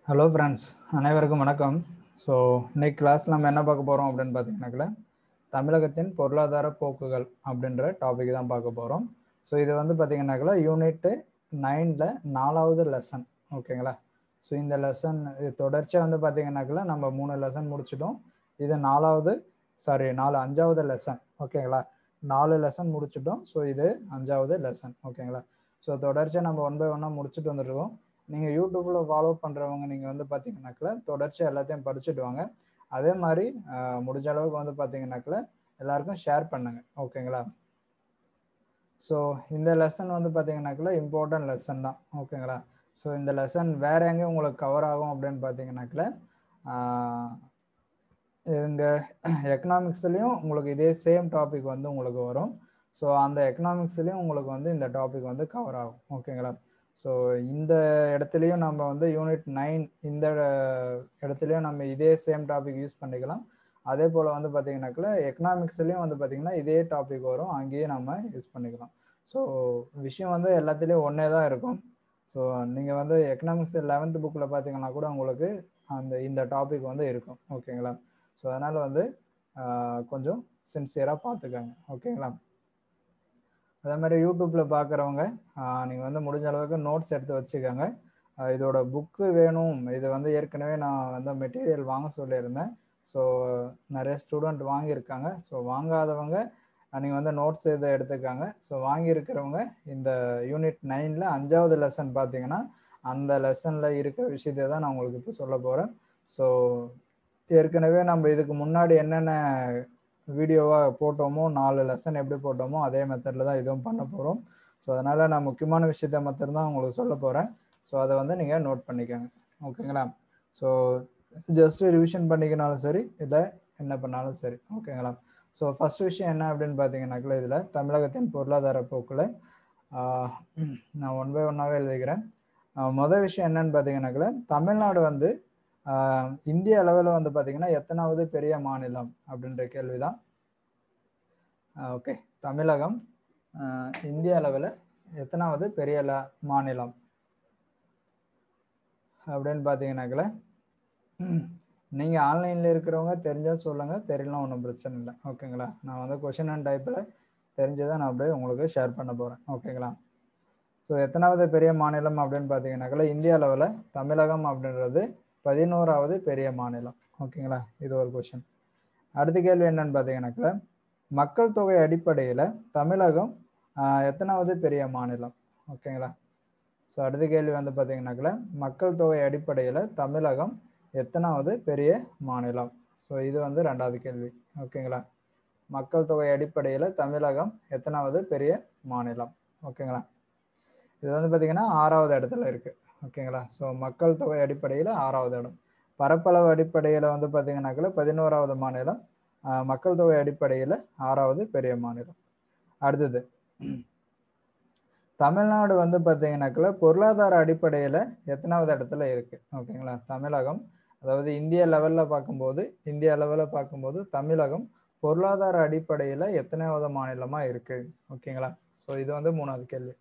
hello friends அனைவருக்கும் வணக்கம் so இன்னைக்கு கிளாஸ் நம்ம என்ன பார்க்க போகிறோம் அப்படின்னு பார்த்தீங்கன்னாக்கல தமிழகத்தின் பொருளாதார போக்குகள் அப்படின்ற டாபிக் தான் பார்க்க போகிறோம் ஸோ இது வந்து பார்த்தீங்கன்னாக்கல யூனிட்டு நைனில் நாலாவது லெசன் ஓகேங்களா ஸோ இந்த லெசன் இது தொடர்ச்சியாக வந்து பார்த்தீங்கன்னாக்கல நம்ம மூணு லெசன் முடிச்சிட்டோம் இது நாலாவது சாரி நாலு அஞ்சாவது லெசன் ஓகேங்களா நாலு லெசன் முடிச்சிட்டோம் ஸோ இது அஞ்சாவது லெசன் ஓகேங்களா ஸோ தொடர்ச்சியாக நம்ம ஒன் பை ஒன்னாக முடிச்சுட்டு வந்துருக்கோம் நீங்கள் யூடியூப்பில் ஃபாலோ பண்ணுறவங்க நீங்கள் வந்து பார்த்தீங்கன்னாக்கல தொடர்ச்சியாக எல்லாத்தையும் படிச்சுட்டு வாங்க அதே மாதிரி ஆஹ், முடிஞ்ச அளவுக்கு வந்து பார்த்தீங்கன்னாக்கல எல்லாருக்கும் ஷேர் பண்ணுங்க ஓகேங்களா ஸோ இந்த லெசன் வந்து பார்த்தீங்கன்னாக்கல இம்பார்ட்டன்ட் லெசன் தான் ஓகேங்களா ஸோ இந்த லெசன் வேற எங்கே உங்களுக்கு கவர் ஆகும் அப்படின்னு பார்த்தீங்கன்னாக்கல ஆஹ், இந்த எக்கனாமிக்ஸ்லேயும் உங்களுக்கு இதே சேம் டாபிக் வந்து உங்களுக்கு வரும் ஸோ அந்த எக்கனாமிக்ஸ்லேயும் உங்களுக்கு வந்து இந்த டாபிக் வந்து கவர் ஆகும் ஓகேங்களா ஸோ இந்த இடத்துலையும் நம்ம வந்து யூனிட் நைன் இந்த இடத்துலையும் நம்ம இதே சேம் டாபிக் யூஸ் பண்ணிக்கலாம் அதே போல் வந்து பார்த்தீங்கன்னாக்கல எக்கனாமிக்ஸ்லேயும் வந்து பார்த்தீங்கன்னா இதே டாபிக் வரும் அங்கேயே நம்ம யூஸ் பண்ணிக்கலாம் ஸோ விஷயம் வந்து எல்லாத்துலேயும் ஒன்றே தான் இருக்கும் ஸோ நீங்கள் வந்து எக்கனாமிக்ஸ் லெவன்த் புக்கில் பார்த்தீங்கன்னா கூட உங்களுக்கு அந்த இந்த டாபிக் வந்து இருக்கும் ஓகேங்களா ஸோ அதனால் வந்து ஆஹ், கொஞ்சம் சின்சியராக பார்த்துக்கோங்க ஓகேங்களா அதே மாதிரி யூடியூப்பில் பார்க்குறவங்க நீங்கள் வந்து முடிஞ்ச அளவுக்கு நோட்ஸ் எடுத்து வச்சுக்கோங்க ஆஹ் இதோட புக்கு வேணும் இது வந்து ஏற்கனவே நான் வந்து மெட்டீரியல் வாங்க சொல்லியிருந்தேன் ஸோ நிறைய ஸ்டூடெண்ட் வாங்கியிருக்காங்க ஸோ வாங்காதவங்க நீங்கள் வந்து நோட்ஸ் இதை எடுத்துக்காங்க ஸோ வாங்கியிருக்கிறவங்க இந்த யூனிட் நைனில் அஞ்சாவது லெசன் பார்த்தீங்கன்னா அந்த லெசனில் இருக்கிற விஷயத்தை தான் நான் உங்களுக்கு இப்போ சொல்ல போகிறேன் ஸோ ஏற்கனவே நம்ம இதுக்கு முன்னாடி என்னென்ன வீடியோவாக போட்டோமோ நாலு லெசன் எப்படி போட்டோமோ அதே மெத்தடில் தான் இதுவும் பண்ண போகிறோம் ஸோ அதனால் நான் முக்கியமான விஷயத்த மாத்திரம் தான் உங்களுக்கு சொல்ல போகிறேன் ஸோ அதை வந்து நீங்கள் நோட் பண்ணிக்கோங்க ஓகேங்களா ஸோ ஜஸ்ட் ரிவிஷன் பண்ணிக்கினாலும் சரி இல்லை என்ன பண்ணாலும் சரி ஓகேங்களா ஸோ ஃபர்ஸ்ட் விஷயம் என்ன அப்படின்னு பார்த்தீங்கன்னாக்கல இதில் தமிழகத்தின் பொருளாதார போக்கில் ஆஹ், நான் ஒன் பை ஒன்னாகவே எழுதிக்கிறேன் ஆஹ், மொதல் விஷயம் என்னன்னு பார்த்தீங்கன்னாக்கல தமிழ்நாடு வந்து ஆஹ், இந்திய அளவில் வந்து பார்த்தீங்கன்னா எத்தனாவது பெரிய மாநிலம் அப்படின்ற கேள்வி தான் ஓகே தமிழகம் ஆஹ், இந்திய அளவில் எத்தனாவது பெரிய ல- மாநிலம் அப்படின்னு பார்த்தீங்கன்னாக்கல நீங்கள் ஆன்லைனில் இருக்கிறவங்க தெரிஞ்சால் சொல்லுங்கள் தெரியலாம் ஒன்றும் பிரச்சனை இல்லை ஓகேங்களா நான் வந்து கொஷின் அண்ட் டைப்பில் தெரிஞ்சதை நான் அப்படியே உங்களுக்கு ஷேர் பண்ண போகிறேன் ஓகேங்களா ஸோ எத்தனாவது பெரிய மாநிலம் அப்படின்னு பார்த்தீங்கன்னாக்கல இந்திய அளவில் தமிழகம் அப்படின்றது பதினோராவது பெரிய மாநிலம் ஓகேங்களா இது ஒரு கொஷின் அடுத்த கேள்வி என்னன்னு பார்த்தீங்கன்னாக்கல மக்கள் தொகை அடிப்படையில் தமிழகம் ஆஹ், எத்தனாவது பெரிய மாநிலம் ஓகேங்களா ஸோ அடுத்த கேள்வி வந்து பார்த்தீங்கன்னாக்கல மக்கள் தொகை அடிப்படையில் தமிழகம் எத்தனாவது பெரிய மாநிலம் ஸோ இது வந்து ரெண்டாவது கேள்வி ஓகேங்களா மக்கள் தொகை அடிப்படையில் தமிழகம் எத்தனாவது பெரிய மாநிலம் ஓகேங்களா இது வந்து பார்த்தீங்கன்னா ஆறாவது இடத்துல இருக்கு ஓகேங்களா ஸோ மக்கள் தொகை அடிப்படையில் ஆறாவது இடம் பரப்பளவு அடிப்படையில் வந்து பார்த்தீங்கன்னாக்கல பதினோராவது மாநிலம் ஆஹ், மக்கள் தொகை அடிப்படையில் ஆறாவது பெரிய மாநிலம் அடுத்தது தமிழ்நாடு வந்து பார்த்தீங்கன்னாக்கல பொருளாதார அடிப்படையில் எத்தனாவது இடத்துல இருக்கு ஓகேங்களா தமிழகம் அதாவது இந்திய லெவலில் பார்க்கும்போது இந்திய லெவலில் பார்க்கும்போது தமிழகம் பொருளாதார அடிப்படையில் எத்தனாவது மாநிலமாக இருக்கு ஓகேங்களா ஸோ இது வந்து மூணாவது கேள்வி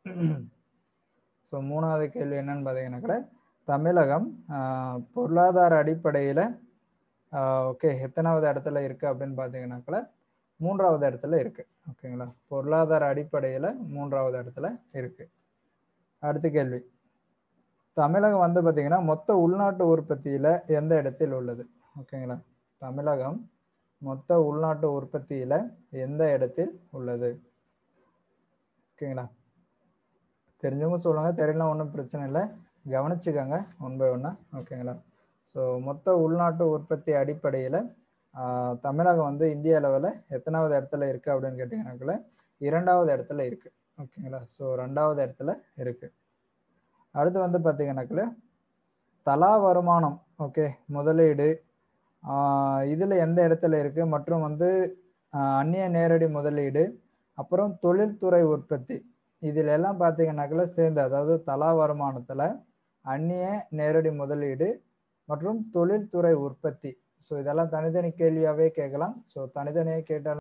ஸோ மூணாவது கேள்வி என்னன்னு பார்த்தீங்கன்னாக்கல தமிழகம் ஆஹ், பொருளாதார அடிப்படையில் ஓகே எத்தனாவது இடத்துல இருக்கு அப்படின்னு பார்த்தீங்கன்னாக்கல மூன்றாவது இடத்துல இருக்கு ஓகேங்களா பொருளாதார அடிப்படையில் மூன்றாவது இடத்துல இருக்கு அடுத்த கேள்வி தமிழகம் வந்து பார்த்தீங்கன்னா மொத்த உள்நாட்டு உற்பத்தியில் எந்த இடத்தில் உள்ளது ஓகேங்களா தமிழகம் மொத்த உள்நாட்டு உற்பத்தியில் எந்த இடத்தில் உள்ளது ஓகேங்களா தெரிஞ்சவங்க சொல்லுங்க தெரியல ஒன்றும் பிரச்சனை இல்லை கவனிச்சுக்கோங்க ஒன் பை ஒன்னா ஓகேங்களா ஸோ மொத்த உள்நாட்டு உற்பத்தி அடிப்படையில் தமிழகம் வந்து இந்திய அளவில் எத்தனாவது இடத்துல இருக்கு அப்படின்னு கேட்டிங்கனாக்கல இரண்டாவது இடத்துல இருக்கு ஓகேங்களா ஸோ ரெண்டாவது இடத்துல இருக்கு அடுத்து வந்து பார்த்தீங்கன்னாக்கல தலா வருமானம் ஓகே முதலீடு ஆஹ் இதுல எந்த இடத்துல இருக்கு மற்றும் வந்து ஆஹ் அந்நிய நேரடி முதலீடு அப்புறம் தொழில்துறை உற்பத்தி இதில் எல்லாம் பார்த்தீங்கன்னாக்கல சேர்ந்து அதாவது தலா வருமானத்துல அந்நிய நேரடி முதலீடு மற்றும் தொழில்துறை உற்பத்தி ஸோ இதெல்லாம் தனித்தனி கேள்வியாவே கேட்கலாம் ஸோ தனித்தனியாக கேட்டாலும்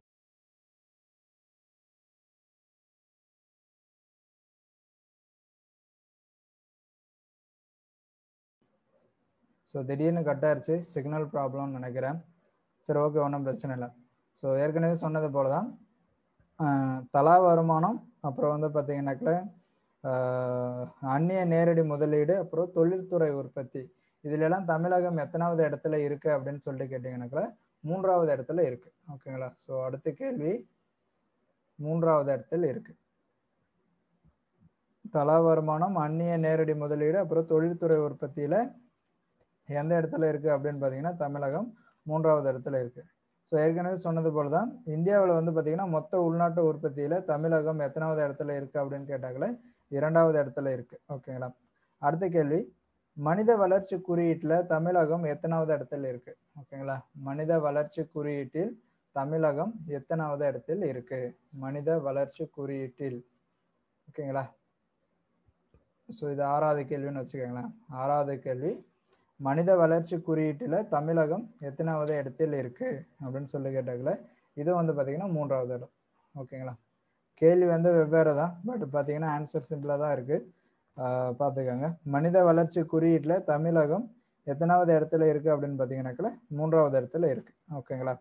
ஸோ திடீர்னு கட் ஆயிருச்சு சிக்னல் ப்ராப்ளம்னு நினைக்கிறேன் சரி ஓகே ஒன்றும் பிரச்சனை இல்லை ஸோ ஏற்கனவே சொன்னது போல தான் தலா வருமானம் அப்புறம் வந்து பார்த்தீங்கன்னாக்கல அந்நிய நேரடி முதலீடு அப்புறம் தொழில்துறை உற்பத்தி இதுலலாம் தமிழகம் எத்தனாவது இடத்துல இருக்கு அப்படின்னு சொல்லிட்டு கேட்டிங்கன்னாக்கல மூன்றாவது இடத்துல இருக்கு ஓகேங்களா ஸோ அடுத்த கேள்வி மூன்றாவது இடத்துல இருக்கு தலா வருமானம் அந்நிய நேரடி முதலீடு அப்புறம் தொழில்துறை உற்பத்தியில எந்த இடத்துல இருக்கு அப்படின்னு பார்த்தீங்கன்னா தமிழகம் மூன்றாவது இடத்துல இருக்கு ஸோ ஏற்கனவே சொன்னது போல தான் இந்தியாவில் வந்து பார்த்தீங்கன்னா மொத்த உள்நாட்டு உற்பத்தியில தமிழகம் எத்தனாவது இடத்துல இருக்கு அப்படின்னு கேட்டாங்களே இரண்டாவது இடத்துல இருக்கு ஓகேங்களா அடுத்த கேள்வி மனித வளர்ச்சி குறியீட்டில் தமிழகம் எத்தனாவது இடத்துல இருக்கு ஓகேங்களா மனித வளர்ச்சி குறியீட்டில் தமிழகம் எத்தனாவது இடத்தில் இருக்கு மனித வளர்ச்சி குறியீட்டில் ஓகேங்களா ஸோ இது ஆறாவது கேள்வின்னு வச்சுக்கோங்களேன் ஆறாவது கேள்வி மனித வளர்ச்சி குறியீட்டில் தமிழகம் எத்தனாவது இடத்தில் இருக்கு அப்படின்னு சொல்லி கேட்டாங்களே இது வந்து பார்த்தீங்கன்னா மூன்றாவது இடம் ஓகேங்களா கேள்வி வந்து வெவ்வேறு தான் பட் பார்த்தீங்கன்னா ஆன்சர் சிம்பிளாக தான் இருக்கு பார்த்துக்கோங்க மனித வளர்ச்சி குறியீட்டில் தமிழகம் எத்தனாவது இடத்துல இருக்கு அப்படின்னு பார்த்தீங்கன்னாக்கல மூன்றாவது இடத்துல இருக்கு ஓகேங்களா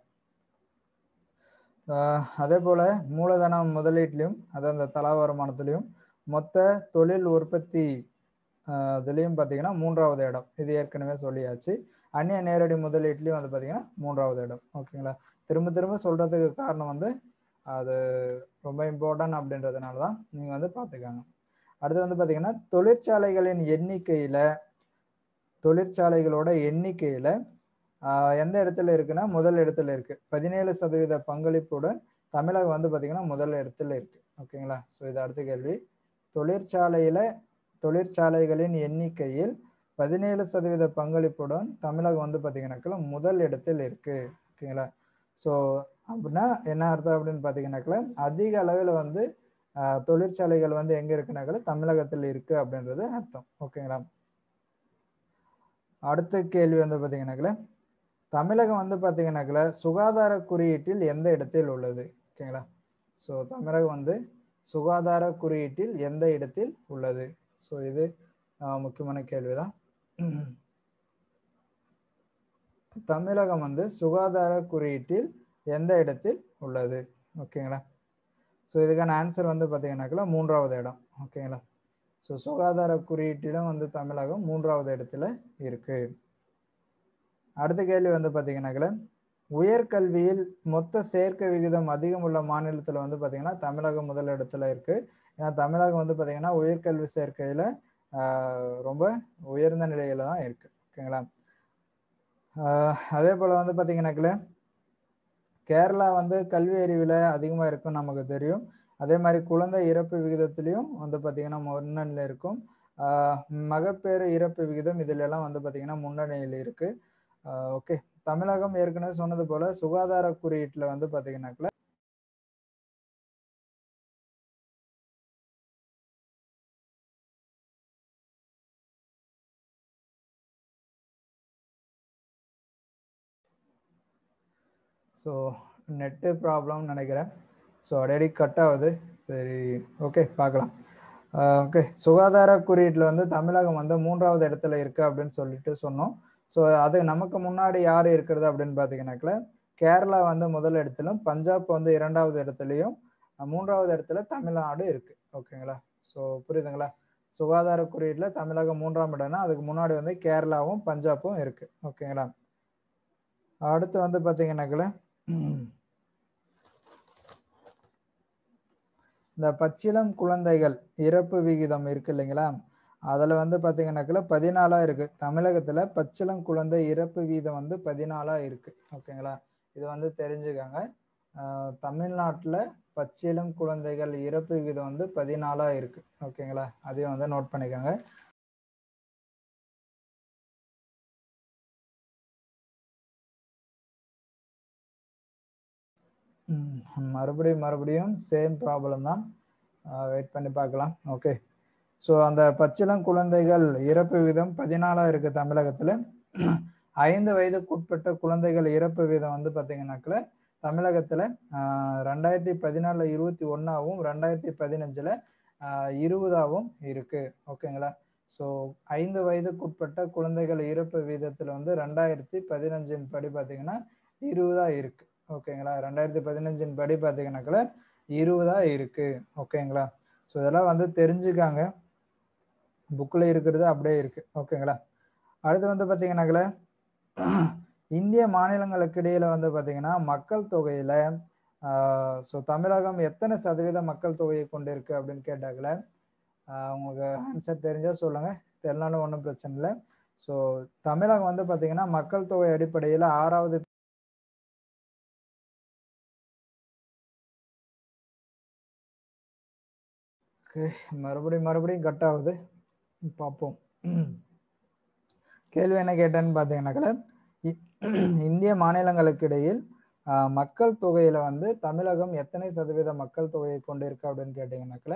அதே போல மூலதன முதலீட்லையும் அதாவது அந்த தலா வருமானத்திலையும் மொத்த தொழில் உற்பத்தி இதுலேயும் பார்த்தீங்கன்னா மூன்றாவது இடம் இது ஏற்கனவே சொல்லியாச்சு அந்நிய நேரடி முதலீட்லையும் வந்து பார்த்தீங்கன்னா மூன்றாவது இடம் ஓகேங்களா திரும்ப திரும்ப சொல்றதுக்கு காரணம் வந்து அது ரொம்ப இம்பார்ட்டன்ட் அப்படின்றதுனால தான் நீங்கள் வந்து பார்த்துக்காங்க அடுத்து வந்து பார்த்தீங்கன்னா தொழிற்சாலைகளின் எண்ணிக்கையில் தொழிற்சாலைகளோட எண்ணிக்கையில் எந்த இடத்துல இருக்குன்னா முதல் இடத்துல இருக்கு பதினேழு சதவீத பங்களிப்புடன் தமிழகம் வந்து பார்த்தீங்கன்னா முதல் இடத்துல இருக்கு ஓகேங்களா ஸோ இது அடுத்த கேள்வி தொழிற்சாலையில தொழிற்சாலைகளின் எண்ணிக்கையில் பதினேழு சதவீத பங்களிப்புடன் தமிழகம் வந்து பார்த்தீங்கன்னாக்கா முதல் இடத்தில் இருக்கு ஓகேங்களா ஸோ அப்படின்னா என்ன அர்த்தம் அப்படின்னு பார்த்தீங்கன்னாக்கா அதிக அளவில் வந்து தொழிற்சாலைகள் வந்து எங்க இருக்குனாக்கா தமிழகத்தில் இருக்கு அப்படின்றது அர்த்தம் ஓகேங்களா அடுத்த கேள்வி வந்து பார்த்தீங்கன்னாக்கா தமிழகம் வந்து பார்த்தீங்கன்னாக்கா சுகாதார குறியீட்டில் எந்த இடத்தில் உள்ளது ஓகேங்களா ஸோ தமிழகம் வந்து சுகாதார குறியீட்டில் எந்த இடத்தில் உள்ளது ஸோ இது முக்கியமான கேள்விதான் தமிழகம் வந்து சுகாதார குறியீட்டில் எந்த இடத்தில் உள்ளது ஓகேங்களா ஸோ இதுக்கான ஆன்சர் வந்து பார்த்தீங்கன்னாக்கா மூன்றாவது இடம் ஓகேங்களா ஸோ சுகாதார குறியீட்டிலும் வந்து தமிழகம் மூன்றாவது இடத்துல இருக்கு அடுத்த கேள்வி வந்து பார்த்தீங்கன்னாக்கா உயர்கல்வியில் மொத்த சேர்க்கை விகிதம் அதிகம் உள்ள மாநிலத்தில் வந்து பார்த்தீங்கன்னா தமிழகம் முதல் இடத்துல இருக்கு ஏன்னா தமிழகம் வந்து பார்த்தீங்கன்னா உயர்கல்வி சேர்க்கையில் ரொம்ப உயர்ந்த நிலையில தான் இருக்கு ஓகேங்களா அதே போல் வந்து பார்த்தீங்கன்னாக்கா கேரளா வந்து கல்வி அறிவில் அதிகமாக இருக்குன்னு நமக்கு தெரியும் அதே மாதிரி குழந்தை இறப்பு விகிதத்திலையும் வந்து பார்த்தீங்கன்னா முன்னணியில் இருக்கும் மகப்பேறு இறப்பு விகிதம் இதுல எல்லாம் வந்து பார்த்தீங்கன்னா முன்னணியில் இருக்கு ஓகே தமிழகம் ஏற்கனவே சொன்னது போல சுகாதார குறியீட்டுல வந்து பாத்தீங்கன்னாக்கல ஸோ நெட்டு ப்ராப்ளம்னு நினைக்கிறேன் ஸோ அடிக்கடி கட் ஆகுது சரி ஓகே பார்க்கலாம் ஓகே சுகாதார குறியீட்டில் வந்து தமிழகம் வந்து மூன்றாவது இடத்துல இருக்கு அப்படின்னு சொல்லிட்டு சொன்னோம் ஸோ அது நமக்கு முன்னாடி யார் இருக்கிறது அப்படின்னு பார்த்தீங்கன்னாக்கல கேரளா வந்து முதல் இடத்திலும் பஞ்சாப் வந்து இரண்டாவது இடத்துலையும் மூன்றாவது இடத்துல தமிழ்நாடு இருக்கு ஓகேங்களா ஸோ புரியுதுங்களா சுகாதார குறியீட்டில் தமிழகம் மூன்றாம் இடம்னா அதுக்கு முன்னாடி வந்து கேரளாவும் பஞ்சாப்பும் இருக்கு ஓகேங்களா அடுத்து வந்து பார்த்தீங்கன்னாக்கல இந்த பச்சிளம் குழந்தைகள் இறப்பு விகிதம் இருக்கு இல்லைங்களா அதில் வந்து பார்த்தீங்கன்னாக்கல பதினாலாக இருக்கு தமிழகத்தில் பச்சிளம் குழந்தை இறப்பு வீதம் வந்து பதினாலாக இருக்கு ஓகேங்களா இது வந்து தெரிஞ்சுக்கோங்க தமிழ்நாட்டில் பச்சிளம் குழந்தைகள் இறப்பு விகிதம் வந்து பதினாலாக இருக்கு ஓகேங்களா அதையும் வந்து நோட் பண்ணிக்கோங்க மறுபடியும் மறுபடியும் சேம் ப்ராப்ளம் தான் வெயிட் பண்ணி பார்க்கலாம் ஓகே ஸோ அந்த பச்சிளம் குழந்தைகள் இறப்பு விகிதம் பதினாலாக இருக்குது தமிழகத்தில் ஐந்து வயதுக்குட்பட்ட குழந்தைகள் இறப்பு வீதம் வந்து பார்த்தீங்கன்னாக்கல தமிழகத்தில் ரெண்டாயிரத்தி பதினாலில் இருபத்தி ஒன்றாவும் ரெண்டாயிரத்தி பதினஞ்சில் இருபதாகவும் இருக்குது ஓகேங்களா ஸோ ஐந்து வயதுக்குட்பட்ட குழந்தைகள் இறப்பு வீதத்தில் வந்து ரெண்டாயிரத்தி பதினஞ்சின் படி பார்த்தீங்கன்னா இருபதா இருக்கு ஓகேங்களா ரெண்டாயிரத்தி பதினஞ்சின் படி பார்த்தீங்கன்னாக்கல இருபதா இருக்கு ஓகேங்களா ஸோ இதெல்லாம் வந்து தெரிஞ்சுக்காங்க புக்கில் இருக்கிறது அப்படியே இருக்கு ஓகேங்களா அடுத்து வந்து பார்த்தீங்கன்னாக்கல இந்திய மாநிலங்களுக்கு இடையில வந்து பார்த்தீங்கன்னா மக்கள் தொகையில ஸோ தமிழகம் எத்தனை சதவீத மக்கள் தொகையை கொண்டிருக்கு அப்படின்னு கேட்டாக்கல உங்களுக்கு ஆன்சர் தெரிஞ்சா சொல்லுங்க தெரியலனாலும் ஒன்றும் பிரச்சனை இல்லை ஸோ தமிழகம் வந்து பார்த்தீங்கன்னா மக்கள் தொகை அடிப்படையில் ஆறாவது மறுபடியும் மறுபடியும் கட் ஆகுது பார்ப்போம் கேள்வி என்ன கேட்டேன்னு பார்த்தீங்கன்னாக்கல இந்திய மாநிலங்களுக்கு இடையில் மக்கள் தொகையில வந்து தமிழகம் எத்தனை சதவீத மக்கள் தொகையை கொண்டிருக்கு அப்படின்னு கேட்டீங்கன்னாக்கல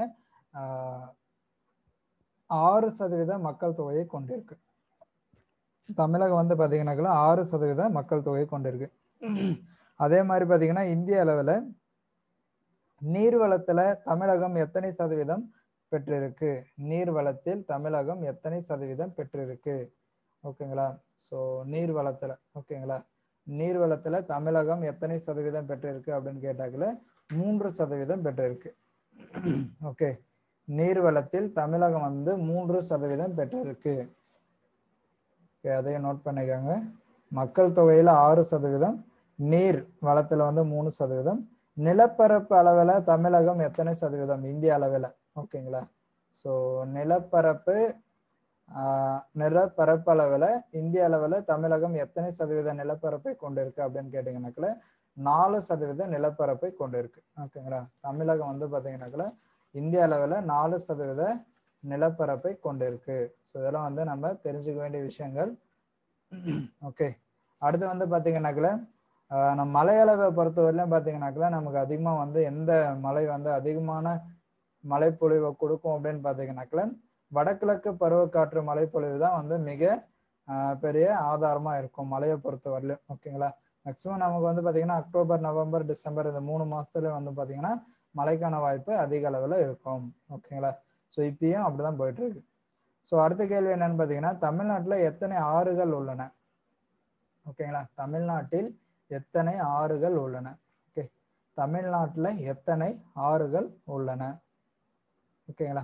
ஆறு சதவீத மக்கள் தொகையை கொண்டிருக்கு தமிழகம் வந்து பார்த்தீங்கன்னாக்கல ஆறு சதவீத மக்கள் தொகையை கொண்டிருக்கு அதே மாதிரி பார்த்தீங்கன்னா இந்திய அளவில் நீர்வளத்துல தமிழகம் எத்தனை சதவீதம் பெற்றிருக்கு நீர்வளத்தில் தமிழகம் எத்தனை சதவீதம் பெற்றிருக்கு ஓகேங்களா ஸோ நீர்வளத்துல ஓகேங்களா நீர்வளத்துல தமிழகம் எத்தனை சதவீதம் பெற்றிருக்கு அப்படின்னு கேட்டாக்கல மூன்று சதவீதம் பெற்றிருக்கு ஓகே நீர்வளத்தில் தமிழகம் வந்து மூன்று சதவீதம் பெற்றிருக்கு அதையும் நோட் பண்ணிக்கோங்க மக்கள் தொகையில ஆறு சதவீதம் நீர் வளத்துல வந்து மூணு சதவீதம் நிலப்பரப்பு அளவில் தமிழகம் எத்தனை சதவீதம் இந்திய அளவில் ஓகேங்களா ஸோ நிலப்பரப்பு நிலப்பரப்பு அளவில் இந்திய அளவில் தமிழகம் எத்தனை சதவீத நிலப்பரப்பை கொண்டிருக்கு அப்படின்னு கேட்டிங்கனாக்கல நாலு சதவீத நிலப்பரப்பை கொண்டிருக்கு ஓகேங்களா தமிழகம் வந்து பார்த்தீங்கன்னாக்கல இந்திய அளவில் நாலு சதவீத நிலப்பரப்பை கொண்டிருக்கு ஸோ இதெல்லாம் வந்து நம்ம தெரிஞ்சுக்க வேண்டிய விஷயங்கள் ஓகே அடுத்து வந்து பார்த்தீங்கன்னாக்கல நம்ம மலை அளவை பொறுத்தவரையிலும் பார்த்தீங்கன்னாக்கல நமக்கு அதிகமாக வந்து எந்த மலை வந்து அதிகமான மழைப்பொழிவை கொடுக்கும் அப்படின்னு பார்த்தீங்கன்னாக்கல வடகிழக்கு பருவக்காற்று மழைப்பொழிவு தான் வந்து மிக பெரிய ஆதாரமாக இருக்கும் மழையை பொறுத்த வரலையும் ஓகேங்களா மேக்ஸிமம் நமக்கு வந்து பார்த்தீங்கன்னா அக்டோபர் நவம்பர் டிசம்பர் இந்த மூணு மாசத்துல வந்து பார்த்தீங்கன்னா மழைக்கான வாய்ப்பு அதிக அளவில் இருக்கும் ஓகேங்களா ஸோ இப்பயும் அப்படிதான் போயிட்டு இருக்கு ஸோ அடுத்த கேள்வி என்னன்னு பார்த்தீங்கன்னா தமிழ்நாட்டில் எத்தனை ஆறுகள் உள்ளன ஓகேங்களா தமிழ்நாட்டில் எத்தனை ஆறுகள் உள்ளன ஓகே தமிழ்நாட்டில் எத்தனை ஆறுகள் உள்ளன ஓகேங்களா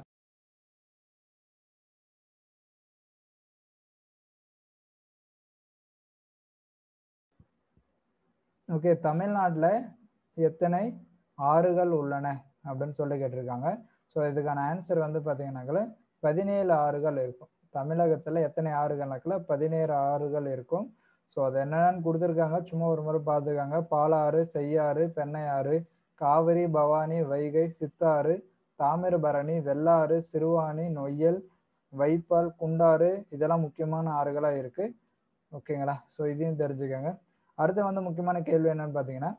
ஓகே தமிழ்நாட்டில் எத்தனை ஆறுகள் உள்ளன அப்படின்னு சொல்லி கேட்டிருக்காங்க ஸோ இதுக்கான ஆன்சர் வந்து பார்த்தீங்கன்னாக்கல பதினேழு ஆறுகள் இருக்கும் தமிழகத்தில் எத்தனை ஆறுகள்னாக்கல பதினேழு ஆறுகள் இருக்கும் ஸோ அது என்னென்னு கொடுத்துருக்காங்க சும்மா ஒரு முறை பார்த்துக்காங்க பாலாறு செய்யாறு பெண்ணையாறு காவிரி பவானி வைகை சித்தாறு தாமிரபரணி வெள்ளாறு சிறுவாணி நொய்யல் வைப்பால் குண்டாறு இதெல்லாம் முக்கியமான ஆறுகளாக இருக்கு ஓகேங்களா ஸோ இதையும் தெரிஞ்சுக்கோங்க அடுத்து வந்து முக்கியமான கேள்வி என்னன்னு பார்த்தீங்கன்னா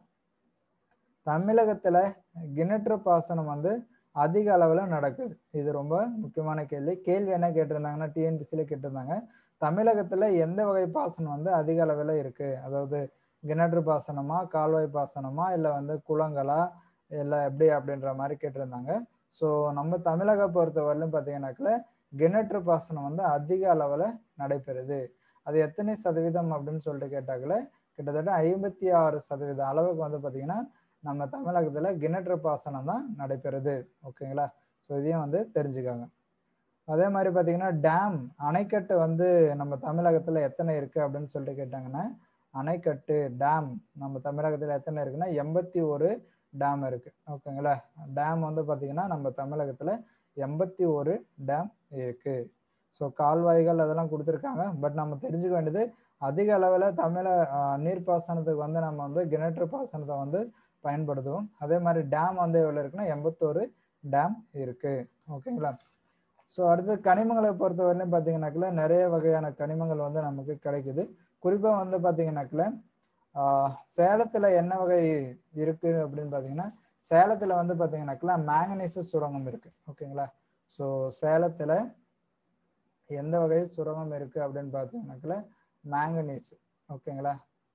தமிழகத்துல கிணற்று பாசனம் வந்து அதிக அளவில் நடக்குது இது ரொம்ப முக்கியமான கேள்வி கேள்வி என்ன கேட்டிருந்தாங்கன்னா டிஎன்பிசியில் கேட்டிருந்தாங்க தமிழகத்துல எந்த வகை பாசனம் வந்து அதிக அளவில் இருக்கு அதாவது கிணற்று பாசனமா கால்வாய் பாசனமா இல்லை வந்து குளங்களா இல்லை எப்படி அப்படின்ற மாதிரி கேட்டிருந்தாங்க ஸோ நம்ம தமிழக பொறுத்தவரையிலும் பார்த்தீங்கன்னாக்கல கிணற்று பாசனம் வந்து அதிக அளவில் நடைபெறுது அது எத்தனை சதவீதம் அப்படின்னு சொல்லிட்டு கேட்டாக்கல கிட்டத்தட்ட ஐம்பத்தி ஆறு சதவீத அளவுக்கு வந்து பார்த்தீங்கன்னா நம்ம தமிழகத்தில் கிணற்று பாசனம் தான் நடைபெறுது ஓகேங்களா ஸோ இதையும் வந்து தெரிஞ்சுக்காங்க அதே மாதிரி பார்த்தீங்கன்னா டேம் அணைக்கட்டு வந்து நம்ம தமிழகத்தில் எத்தனை இருக்குது அப்படின்னு சொல்லிட்டு கேட்டாங்கன்னா அணைக்கட்டு டேம் நம்ம தமிழகத்தில் எத்தனை இருக்குன்னா எண்பத்தி ஒரு டேம் இருக்குது ஓகேங்களா டேம் வந்து பார்த்தீங்கன்னா நம்ம தமிழகத்தில் எண்பத்தி ஒரு டேம் இருக்குது ஸோ கால்வாய்கள் அதெல்லாம் கொடுத்துருக்காங்க பட் நம்ம தெரிஞ்சுக்க வேண்டியது அதிக அளவில் தமிழ நீர்ப்பாசனத்துக்கு வந்து நம்ம வந்து கிணற்று பாசனத்தை வந்து பயன்படுத்துவோம் அதே மாதிரி டேம் வந்து எவ்வளோ இருக்குன்னா எண்பத்தோரு டேம் இருக்கு ஓகேங்களா ஸோ அடுத்து கனிமங்களை பொறுத்தவரையிலும் பார்த்தீங்கன்னாக்கல நிறைய வகையான கனிமங்கள் வந்து நமக்கு கிடைக்குது குறிப்பாக வந்து பார்த்தீங்கன்னாக்கல சேலத்தில் என்ன வகை இருக்கு அப்படின்னு பார்த்தீங்கன்னா சேலத்தில் வந்து பார்த்தீங்கன்னாக்கல மேங்கனீஸ் சுரங்கம் இருக்கு ஓகேங்களா ஸோ சேலத்தில் எந்த வகை சுரங்கம் இருக்கு அப்படின்னு பார்த்தீங்கன்னாக்கல மேங்கனீஸ் ஓகேங்களா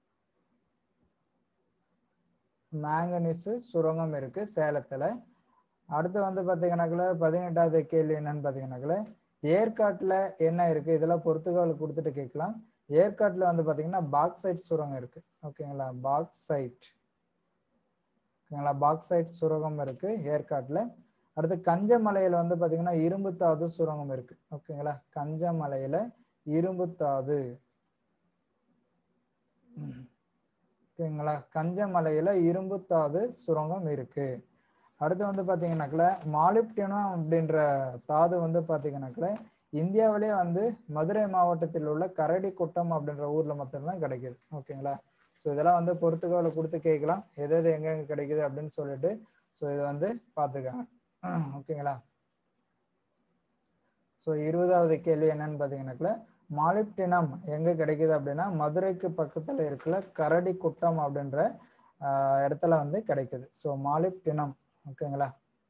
மேங்கனீஸ் சுரங்கம் இருக்கு சேலத்துல அடுத்து வந்து பார்த்தீங்கன்னாக்கல பதினெட்டாவது கேள்வி என்னன்னு பார்த்தீங்கன்னாக்கல ஏற்காட்டுல என்ன இருக்கு இதெல்லாம் பொறுத்துகால் கொடுத்துட்டு கேட்கலாம் ஏற்காட்டுல வந்து பாத்தீங்கன்னா பாக்சைட் சுரங்கம் இருக்கு ஓகேங்களா பாக்சைட் ஓகேங்களா பாக்சைட் சுரங்கம் இருக்கு ஏற்காட்டுல அடுத்து கஞ்சமலையில வந்து பாத்தீங்கன்னா இரும்புத்தாது சுரங்கம் இருக்கு ஓகேங்களா கஞ்சமலையில இரும்புத்தாது ஓகேங்களா கஞ்சமலையில இரும்புத்தாது சுரங்கம் இருக்கு அடுத்து வந்து பாத்தீங்கன்னாக்கல மாலிப்டினம் அப்படின்ற தாது வந்து பாத்தீங்கன்னாக்கல இந்தியாவிலே வந்து மதுரை மாவட்டத்தில் உள்ள கரடி குட்டம் அப்படின்ற ஊர்ல மட்டும்தான் கிடைக்குது ஓகேங்களா ஸோ இதெல்லாம் வந்து பொறுத்துக்கால கொடுத்து கேட்கலாம் எது எது எங்கெங்க கிடைக்குது அப்படின்னு சொல்லிட்டு ஸோ இதை வந்து பார்த்துக்காங்க ஓகேங்களா ஸோ இருபதாவது கேள்வி என்னன்னு பார்த்தீங்கன்னாக்கல மாலிப்டினம் எங்க கிடைக்குது அப்படின்னா மதுரைக்கு பக்கத்துல இருக்கிற கரடி குட்டம் அப்படின்ற இடத்துல வந்து கிடைக்குது ஸோ மாலிப்டினம் ஓகேங்களா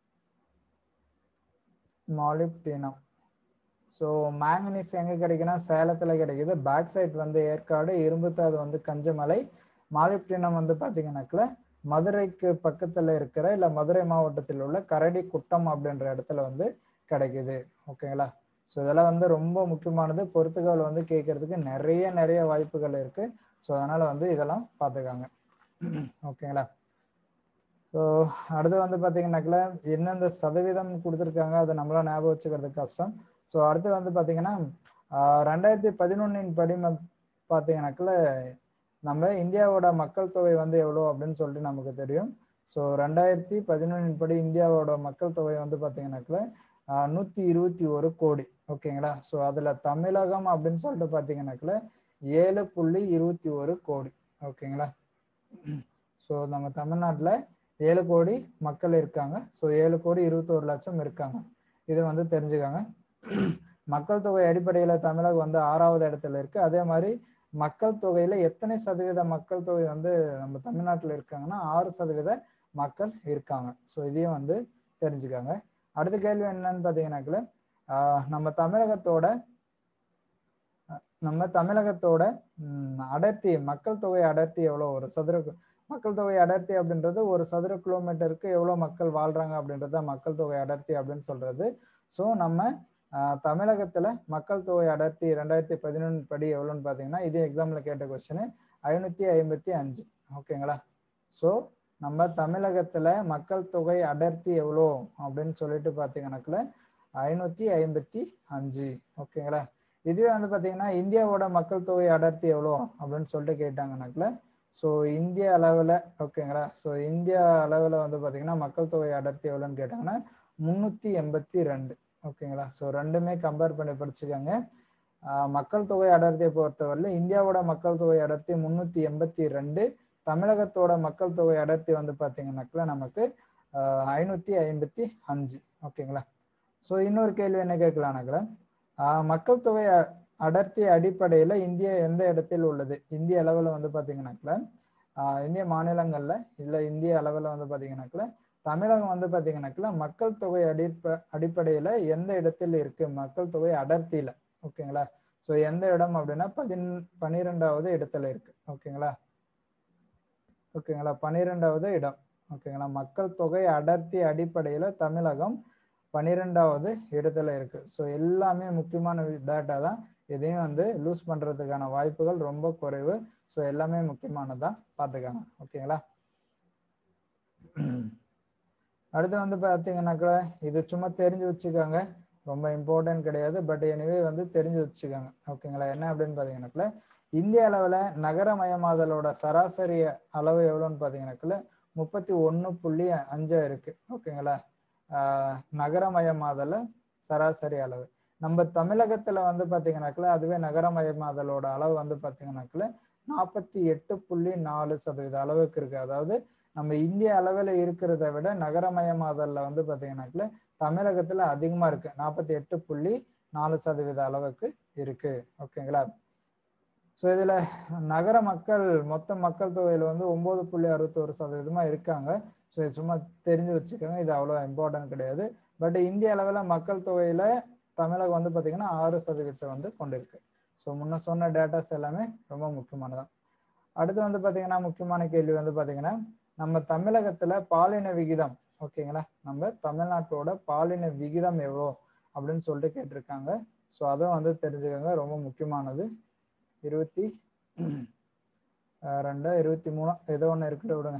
மாலிப்டினம் ஸோ மேங்கனீஸ் எங்க கிடைக்குன்னா சேலத்துல கிடைக்குது பேக் சைட் வந்து ஏற்காடு இரும்புத்தாது வந்து கஞ்சமலை மாலிப்டினம் வந்து பாத்தீங்கன்னாக்கல மதுரைக்கு பக்கத்துல இருக்கிற இல்ல மதுரை மாவட்டத்தில் உள்ள கரடி குட்டம் அப்படின்ற இடத்துல வந்து கிடைக்குது ஓகேங்களா ஸோ இதெல்லாம் வந்து ரொம்ப முக்கியமானது பொறுத்துகால் வந்து கேட்கறதுக்கு நிறைய நிறைய வாய்ப்புகள் இருக்கு ஸோ அதனால வந்து இதெல்லாம் பார்த்துக்காங்க ஓகேங்களா ஸோ அடுத்து வந்து பார்த்தீங்கன்னாக்கல எந்தெந்த சதவீதம் கொடுத்துருக்காங்க அதை நம்மளால ஞாபகம் வச்சுக்கிறது கஷ்டம் ஸோ அடுத்து வந்து பார்த்தீங்கன்னா ரெண்டாயிரத்தி பதினொன்னின் படி பார்த்தீங்கன்னாக்கல நம்ம இந்தியாவோட மக்கள் தொகை வந்து எவ்வளோ அப்படின்னு சொல்லிட்டு நமக்கு தெரியும் ஸோ ரெண்டாயிரத்தி பதினொன்னின் படி இந்தியாவோட மக்கள் தொகை வந்து பார்த்தீங்கன்னாக்கல நூற்றி இருபத்தி ஒரு கோடி ஓகேங்களா ஸோ அதில் தமிழகம் அப்படின்னு சொல்லிட்டு பார்த்தீங்கன்னாக்கல ஏழு புள்ளி இருபத்தி ஒரு கோடி ஓகேங்களா ஸோ நம்ம தமிழ்நாட்டில் ஏழு கோடி மக்கள் இருக்காங்க ஸோ ஏழு கோடி இருபத்தோரு லட்சம் இருக்காங்க இது வந்து தெரிஞ்சுக்காங்க மக்கள் தொகை அடிப்படையில் தமிழகம் வந்து ஆறாவது இடத்துல இருக்கு அதே மாதிரி மக்கள் தொகையில எத்தனை சதவீத மக்கள் தொகை வந்து நம்ம தமிழ்நாட்டில் இருக்காங்கன்னா ஆறு சதவீத மக்கள் இருக்காங்க ஸோ இதையும் வந்து தெரிஞ்சுக்காங்க அடுத்த கேள்வி என்னன்னு பார்த்தீங்கன்னாக்கல நம்ம தமிழகத்தோட நம்ம தமிழகத்தோட அடர்த்தி மக்கள் தொகை அடர்த்தி எவ்வளோ ஒரு சதுர மக்கள் தொகை அடர்த்தி அப்படின்றது ஒரு சதுர கிலோமீட்டருக்கு எவ்வளோ மக்கள் வாழ்றாங்க அப்படின்றத மக்கள் தொகை அடர்த்தி அப்படின்னு சொல்றது ஸோ நம்ம தமிழகத்துல மக்கள் தொகை அடர்த்தி ரெண்டாயிரத்தி பதினொன்று படி எவ்வளோன்னு பார்த்தீங்கன்னா இதே எக்ஸாம்ல கேட்ட கொஸ்டின் ஐநூத்தி ஐம்பத்தி அஞ்சு ஓகேங்களா ஸோ நம்ம தமிழகத்துல மக்கள் தொகை அடர்த்தி எவ்வளோ அப்படின்னு சொல்லிட்டு பார்த்தீங்கன்னாக்கல ஐநூத்தி ஐம்பத்தி அஞ்சு ஓகேங்களா இதுவே வந்து பார்த்தீங்கன்னா இந்தியாவோட மக்கள் தொகை அடர்த்தி எவ்வளோ அப்படின்னு சொல்லிட்டு கேட்டாங்கன்னாக்கல ஸோ இந்திய அளவில் ஓகேங்களா ஸோ இந்தியா அளவில் வந்து பார்த்தீங்கன்னா மக்கள் தொகை அடர்த்தி எவ்வளோன்னு கேட்டாங்கன்னா முந்நூற்றி எண்பத்தி ரெண்டு ஓகேங்களா ஸோ ரெண்டுமே கம்பேர் பண்ணி படிச்சுக்கோங்க மக்கள் தொகை அடர்த்தியை பொறுத்தவரையில் இந்தியாவோட மக்கள் தொகை அடர்த்தி முந்நூற்றி எண்பத்தி ரெண்டு தமிழகத்தோட மக்கள் தொகை அடர்த்தி வந்து பார்த்தீங்கன்னாக்கா நமக்கு ஐநூற்றி ஐம்பத்தி அஞ்சு ஓகேங்களா ஸோ இன்னொரு கேள்வி என்ன கேட்கலான்னாக்கல மக்கள் தொகை அடர்த்தி அடிப்படையில் இந்தியா எந்த இடத்தில் உள்ளது இந்திய அளவில் வந்து பார்த்தீங்கன்னாக்கல இந்திய மாநிலங்களில் இல்லை இந்திய அளவில் வந்து பார்த்தீங்கன்னாக்கல தமிழகம் வந்து பார்த்தீங்கன்னாக்கல மக்கள் தொகை அடிப்ப அடிப்படையில் எந்த இடத்தில் இருக்கு மக்கள் தொகை அடர்த்தியில் ஓகேங்களா ஸோ எந்த இடம் அப்படின்னா பதின் பன்னிரெண்டாவது இடத்துல இருக்கு ஓகேங்களா ஓகேங்களா பன்னிரெண்டாவது இடம் ஓகேங்களா மக்கள் தொகை அடர்த்தி அடிப்படையில் தமிழகம் பன்னிரெண்டாவது இடத்துல இருக்கு ஸோ எல்லாமே முக்கியமான டேட்டா தான் இதையும் வந்து லூஸ் பண்றதுக்கான வாய்ப்புகள் ரொம்ப குறைவு ஸோ எல்லாமே முக்கியமானதா பார்த்துக்காங்க ஓகேங்களா அடுத்து வந்து பார்த்தீங்கன்னாக்கா இது சும்மா தெரிஞ்சு வச்சுக்கோங்க ரொம்ப இம்பார்ட்டன்ட் கிடையாது பட் எனிவே வந்து தெரிஞ்சு வச்சுக்கோங்க ஓகேங்களா என்ன அப்படின்னு பார்த்தீங்கன்னாக்கா இந்திய அளவில் நகரமயமாதலோட சராசரி அளவு எவ்வளோன்னு பார்த்தீங்கன்னாக்கா முப்பத்தி ஒன்று புள்ளி அஞ்சா இருக்கு ஓகேங்களா நகரமயமாதல சராசரி அளவு நம்ம தமிழகத்துல வந்து பாத்தீங்கன்னாக்கல அதுவே நகரமயமாதலோட அளவு வந்து பாத்தீங்கன்னாக்கல நாற்பத்தி எட்டு புள்ளி நாலு சதவீத அளவுக்கு இருக்கு அதாவது நம்ம இந்திய அளவில் இருக்கிறத விட நகரமயமாதல்ல வந்து பாத்தீங்கன்னாக்கல தமிழகத்துல அதிகமா இருக்கு நாற்பத்தி எட்டு புள்ளி நாலு சதவீத அளவுக்கு இருக்கு ஓகேங்களா ஸோ இதுல நகர மக்கள் மொத்த மக்கள் தொகையில வந்து ஒன்பது புள்ளி அறுபத்தோரு சதவீதமா இருக்காங்க ஸோ இது சும்மா தெரிஞ்சு வச்சுக்கோங்க இது அவ்வளோ இம்பார்ட்டன்ட் கிடையாது பட் இந்திய அளவில் மக்கள் தொகையில தமிழகம் வந்து பார்த்தீங்கன்னா ஆறு சதவீதத்தை வந்து கொண்டிருக்கு ஸோ முன்ன சொன்ன டேட்டாஸ் எல்லாமே ரொம்ப முக்கியமானதான் அடுத்து வந்து பார்த்தீங்கன்னா முக்கியமான கேள்வி வந்து பார்த்தீங்கன்னா நம்ம தமிழகத்துல பாலின விகிதம் ஓகேங்களா நம்ம தமிழ்நாட்டோட பாலின விகிதம் எவ்வளோ அப்படின்னு சொல்லிட்டு கேட்டிருக்காங்க ஸோ அதுவும் வந்து தெரிஞ்சுக்கோங்க ரொம்ப முக்கியமானது இருபத்தி ரெண்டு இருபத்தி மூணு ஏதோ ஒன்று இருக்கட்டும் விடுங்க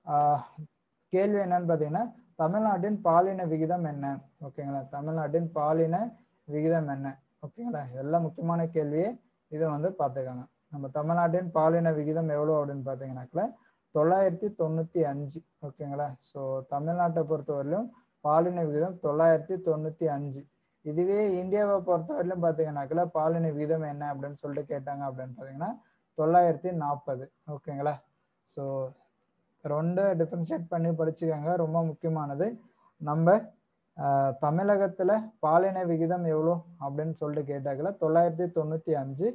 கேள்வி என்னன்னு பார்த்தீங்கன்னா தமிழ்நாட்டின் பாலின விகிதம் என்ன ஓகேங்களா தமிழ்நாட்டின் பாலின விகிதம் என்ன ஓகேங்களா இதெல்லாம் முக்கியமான கேள்வியே இதை வந்து பார்த்துக்கோங்க நம்ம தமிழ்நாட்டின் பாலின விகிதம் எவ்வளோ அப்படின்னு பார்த்தீங்கன்னாக்கல தொள்ளாயிரத்தி தொண்ணூற்றி அஞ்சு ஓகேங்களா ஸோ தமிழ்நாட்டை பொறுத்தவரையிலும் பாலின விகிதம் தொள்ளாயிரத்தி தொண்ணூற்றி அஞ்சு இதுவே இந்தியாவை பொறுத்தவரையிலும் பார்த்தீங்கன்னாக்கல பாலின விகிதம் என்ன அப்படின்னு சொல்லிட்டு கேட்டாங்க அப்படின்னு பார்த்தீங்கன்னா தொள்ளாயிரத்தி நாற்பது ஓகேங்களா ஸோ ரெண்டு டிஃப்ரென்ஷியேட் பண்ணி படிச்சுக்கோங்க ரொம்ப முக்கியமானது நம்ம தமிழகத்தில் பாலின விகிதம் எவ்வளோ அப்படின்னு சொல்லிட்டு கேட்டாக்கல தொள்ளாயிரத்தி தொண்ணூற்றி அஞ்சு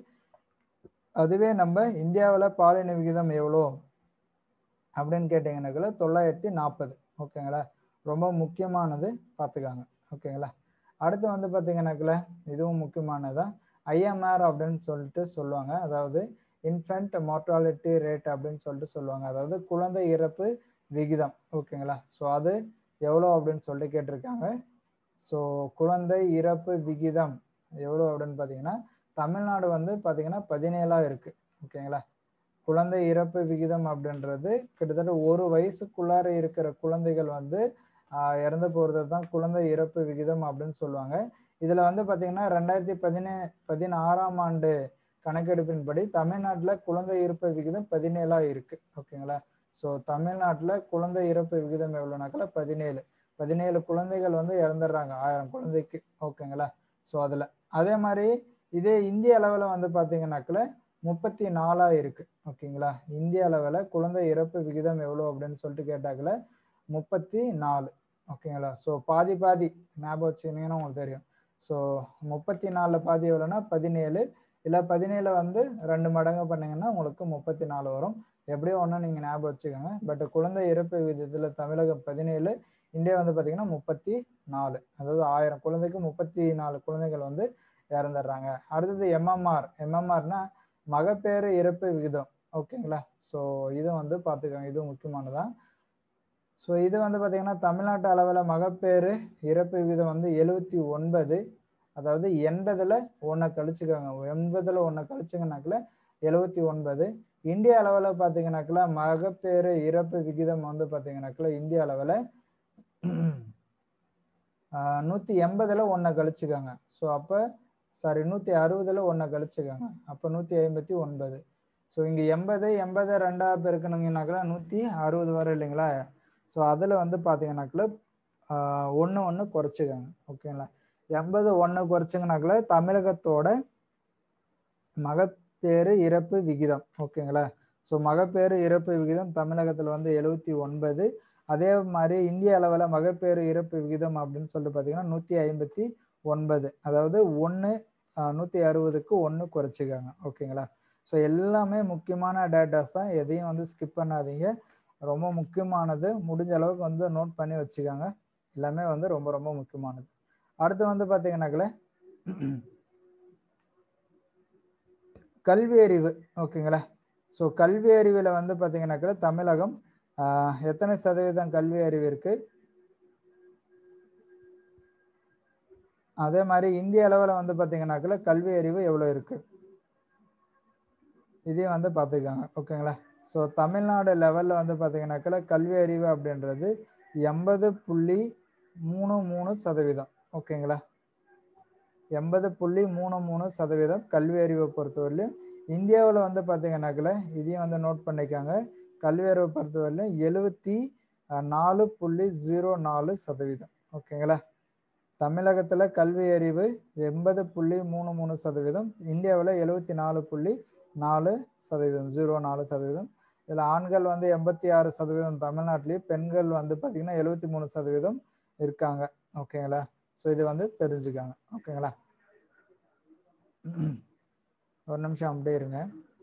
அதுவே நம்ம இந்தியாவில் பாலின விகிதம் எவ்வளோ அப்படின்னு கேட்டிங்கனாக்கல தொள்ளாயிரத்தி நாற்பது ஓகேங்களா ரொம்ப முக்கியமானது பார்த்துக்காங்க ஓகேங்களா அடுத்து வந்து பார்த்தீங்கன்னாக்கல இதுவும் முக்கியமானதான் ஐஎம்ஆர் அப்படின்னு சொல்லிட்டு சொல்லுவாங்க அதாவது இன்ஃபென்ட் மார்டாலிட்டி ரேட் அப்படின்னு சொல்லிட்டு சொல்லுவாங்க அதாவது குழந்தை இறப்பு விகிதம் ஓகேங்களா ஸோ அது எவ்வளோ அப்படின்னு சொல்லிட்டு கேட்டிருக்காங்க ஸோ குழந்தை இறப்பு விகிதம் எவ்வளோ அப்படின்னு பார்த்தீங்கன்னா தமிழ்நாடு வந்து பார்த்தீங்கன்னா பதினேழாக இருக்குது ஓகேங்களா குழந்தை இறப்பு விகிதம் அப்படின்றது கிட்டத்தட்ட ஒரு வயசுக்குள்ளார இருக்கிற குழந்தைகள் வந்து இறந்து போகிறது தான் குழந்தை இறப்பு விகிதம் அப்படின்னு சொல்லுவாங்க இதில் வந்து பார்த்தீங்கன்னா ரெண்டாயிரத்தி பதினே பதினாறாம் ஆண்டு கணக்கெடுப்பின்படி தமிழ்நாட்டில் குழந்தை இறப்பு விகிதம் பதினேழாக இருக்குது ஓகேங்களா ஸோ தமிழ்நாட்டில் குழந்தை இறப்பு விகிதம் எவ்வளோனாக்கல பதினேழு பதினேழு குழந்தைகள் வந்து இறந்துடுறாங்க ஆயிரம் குழந்தைக்கு ஓகேங்களா ஸோ அதில் அதே மாதிரி இதே இந்திய அளவில் வந்து பார்த்தீங்கன்னாக்கல முப்பத்தி நாலாக இருக்குது ஓகேங்களா இந்திய அளவில் குழந்தை இறப்பு விகிதம் எவ்வளோ அப்படின்னு சொல்லிட்டு கேட்டாக்கல முப்பத்தி நாலு ஓகேங்களா ஸோ பாதி பாதி ஞாபகம் வச்சுக்கினீங்கன்னா உங்களுக்கு தெரியும் ஸோ முப்பத்தி நாலில் பாதி எவ்வளோன்னா பதினேழு இல்லை பதினேழு வந்து ரெண்டு மடங்கு பண்ணீங்கன்னா உங்களுக்கு முப்பத்தி நாலு வரும் எப்படியோ ஒன்று நீங்கள் ஞாபகம் வச்சுக்கோங்க பட் குழந்தை இறப்பு விகிதத்தில் தமிழகம் பதினேழு இந்தியா வந்து பார்த்தீங்கன்னா முப்பத்தி நாலு அதாவது ஆயிரம் குழந்தைக்கு முப்பத்தி நாலு குழந்தைகள் வந்து இறந்துடுறாங்க அடுத்தது எம்எம்ஆர் எம்எம்ஆர்னா மகப்பேறு இறப்பு விகிதம் ஓகேங்களா ஸோ இது வந்து பார்த்துக்கோங்க இது முக்கியமானதான் ஸோ இது வந்து பார்த்தீங்கன்னா தமிழ்நாட்டு அளவில் மகப்பேறு இறப்பு விகிதம் வந்து எழுபத்தி ஒன்பது அதாவது எண்பதில் ஒன்றை கழிச்சுக்கோங்க எண்பதில் ஒன்றை கழிச்சுங்கனாக்கில் எழுபத்தி ஒன்பது இந்திய அளவில் பார்த்தீங்கன்னாக்கில் மகப்பேறு இறப்பு விகிதம் வந்து பார்த்தீங்கன்னாக்கில் இந்திய அளவில் நூற்றி எண்பதில் ஒன்றை கழிச்சுக்கோங்க ஸோ அப்போ சாரி நூற்றி அறுபதில் ஒன்றை கழிச்சுக்கோங்க அப்போ நூற்றி ஐம்பத்தி ஒன்பது ஸோ இங்கே எண்பது எண்பது ரெண்டாக பெருக்கணுங்கனாக்கில் நூற்றி அறுபது வரும் இல்லைங்களா ஸோ அதில் வந்து பார்த்தீங்கன்னாக்கில் ஒன்று ஒன்று குறைச்சிக்கோங்க ஓகேங்களா எண்பது ஒன்று குறைச்சிங்கனாக்கில் தமிழகத்தோட மகப்பேறு இறப்பு விகிதம் ஓகேங்களா ஸோ மகப்பேறு இறப்பு விகிதம் தமிழகத்தில் வந்து எழுபத்தி ஒன்பது அதே மாதிரி இந்திய அளவில் மகப்பேறு இறப்பு விகிதம் அப்படின்னு சொல்லிட்டு பார்த்தீங்கன்னா நூற்றி ஐம்பத்தி ஒன்பது அதாவது ஒன்று நூற்றி அறுபதுக்கு ஒன்று குறைச்சிக்காங்க ஓகேங்களா ஸோ எல்லாமே முக்கியமான டேட்டாஸ் தான் எதையும் வந்து ஸ்கிப் பண்ணாதீங்க ரொம்ப முக்கியமானது முடிஞ்ச அளவுக்கு வந்து நோட் பண்ணி வச்சுக்கோங்க எல்லாமே வந்து ரொம்ப ரொம்ப முக்கியமானது அடுத்து வந்து பார்த்தீங்கன்னாக்கல கல்வி அறிவு ஓகேங்களா ஸோ கல்வி அறிவில் வந்து பார்த்தீங்கன்னாக்கல தமிழகம் எத்தனை சதவீதம் கல்வி அறிவு இருக்கு அதே மாதிரி இந்திய அளவில் வந்து பார்த்தீங்கன்னாக்கல கல்வி அறிவு எவ்வளோ இருக்கு இதையும் வந்து பார்த்துக்கோங்க ஓகேங்களா ஸோ தமிழ்நாடு லெவலில் வந்து பார்த்தீங்கன்னாக்கல கல்வி அறிவு அப்படின்றது எண்பது புள்ளி மூணு மூணு சதவீதம் ஓகேங்களா எண்பது புள்ளி மூணு மூணு சதவீதம் கல்வி அறிவை பொறுத்தவரையிலும் இந்தியாவில் வந்து பார்த்தீங்கன்னாக்கல இதையும் வந்து நோட் பண்ணிக்காங்க கல்வி அறிவை பொறுத்தவரையிலும் எழுபத்தி நாலு புள்ளி ஜீரோ நாலு சதவீதம் ஓகேங்களா தமிழகத்தில் கல்வி அறிவு எண்பது புள்ளி மூணு மூணு சதவீதம் இந்தியாவில் எழுபத்தி நாலு புள்ளி நாலு சதவீதம் ஜீரோ நாலு சதவீதம் இதில் ஆண்கள் வந்து எண்பத்தி ஆறு சதவீதம் தமிழ்நாட்டிலேயும் பெண்கள் வந்து பார்த்திங்கன்னா எழுபத்தி மூணு சதவீதம் இருக்காங்க ஓகேங்களா ஸோ இது வந்து தெரிஞ்சுக்காங்க ஓகேங்களா ஒரு நிமிஷம் அப்படியே இருங்க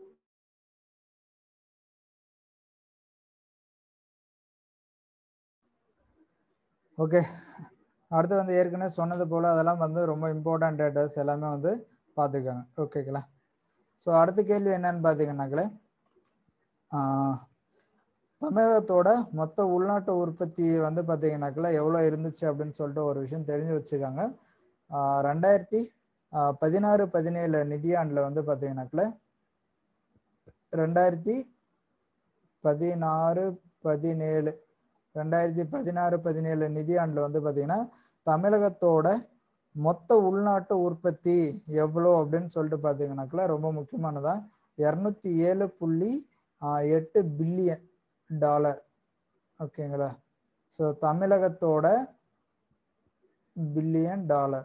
ஓகே அடுத்து வந்து ஏற்கனவே சொன்னது போல் அதெல்லாம் வந்து ரொம்ப இம்பார்ட்டன்ட் டேட்டாஸ் எல்லாமே வந்து பார்த்துக்கோங்க ஓகேங்களா ஸோ அடுத்த கேள்வி என்னன்னு பார்த்தீங்கன்னாக்கல தமிழகத்தோட மொத்த உள்நாட்டு உற்பத்தி வந்து பார்த்தீங்கன்னாக்கல எவ்வளோ இருந்துச்சு அப்படின்னு சொல்லிட்டு ஒரு விஷயம் தெரிஞ்சு வச்சுக்காங்க ரெண்டாயிரத்தி பதினாறு பதினேழு நிதியாண்டில் வந்து பார்த்தீங்கன்னாக்கல ரெண்டாயிரத்தி பதினாறு பதினேழு ரெண்டாயிரத்தி பதினாறு பதினேழு நிதியாண்டில் வந்து பார்த்தீங்கன்னா தமிழகத்தோட மொத்த உள்நாட்டு உற்பத்தி எவ்வளோ அப்படின்னு சொல்லிட்டு பார்த்தீங்கன்னாக்கல ரொம்ப முக்கியமானதான் இரநூத்தி ஏழு புள்ளி எட்டு பில்லியன் டாலர் ஓகேங்களா ஸோ தமிழகத்தோட பில்லியன் டாலர்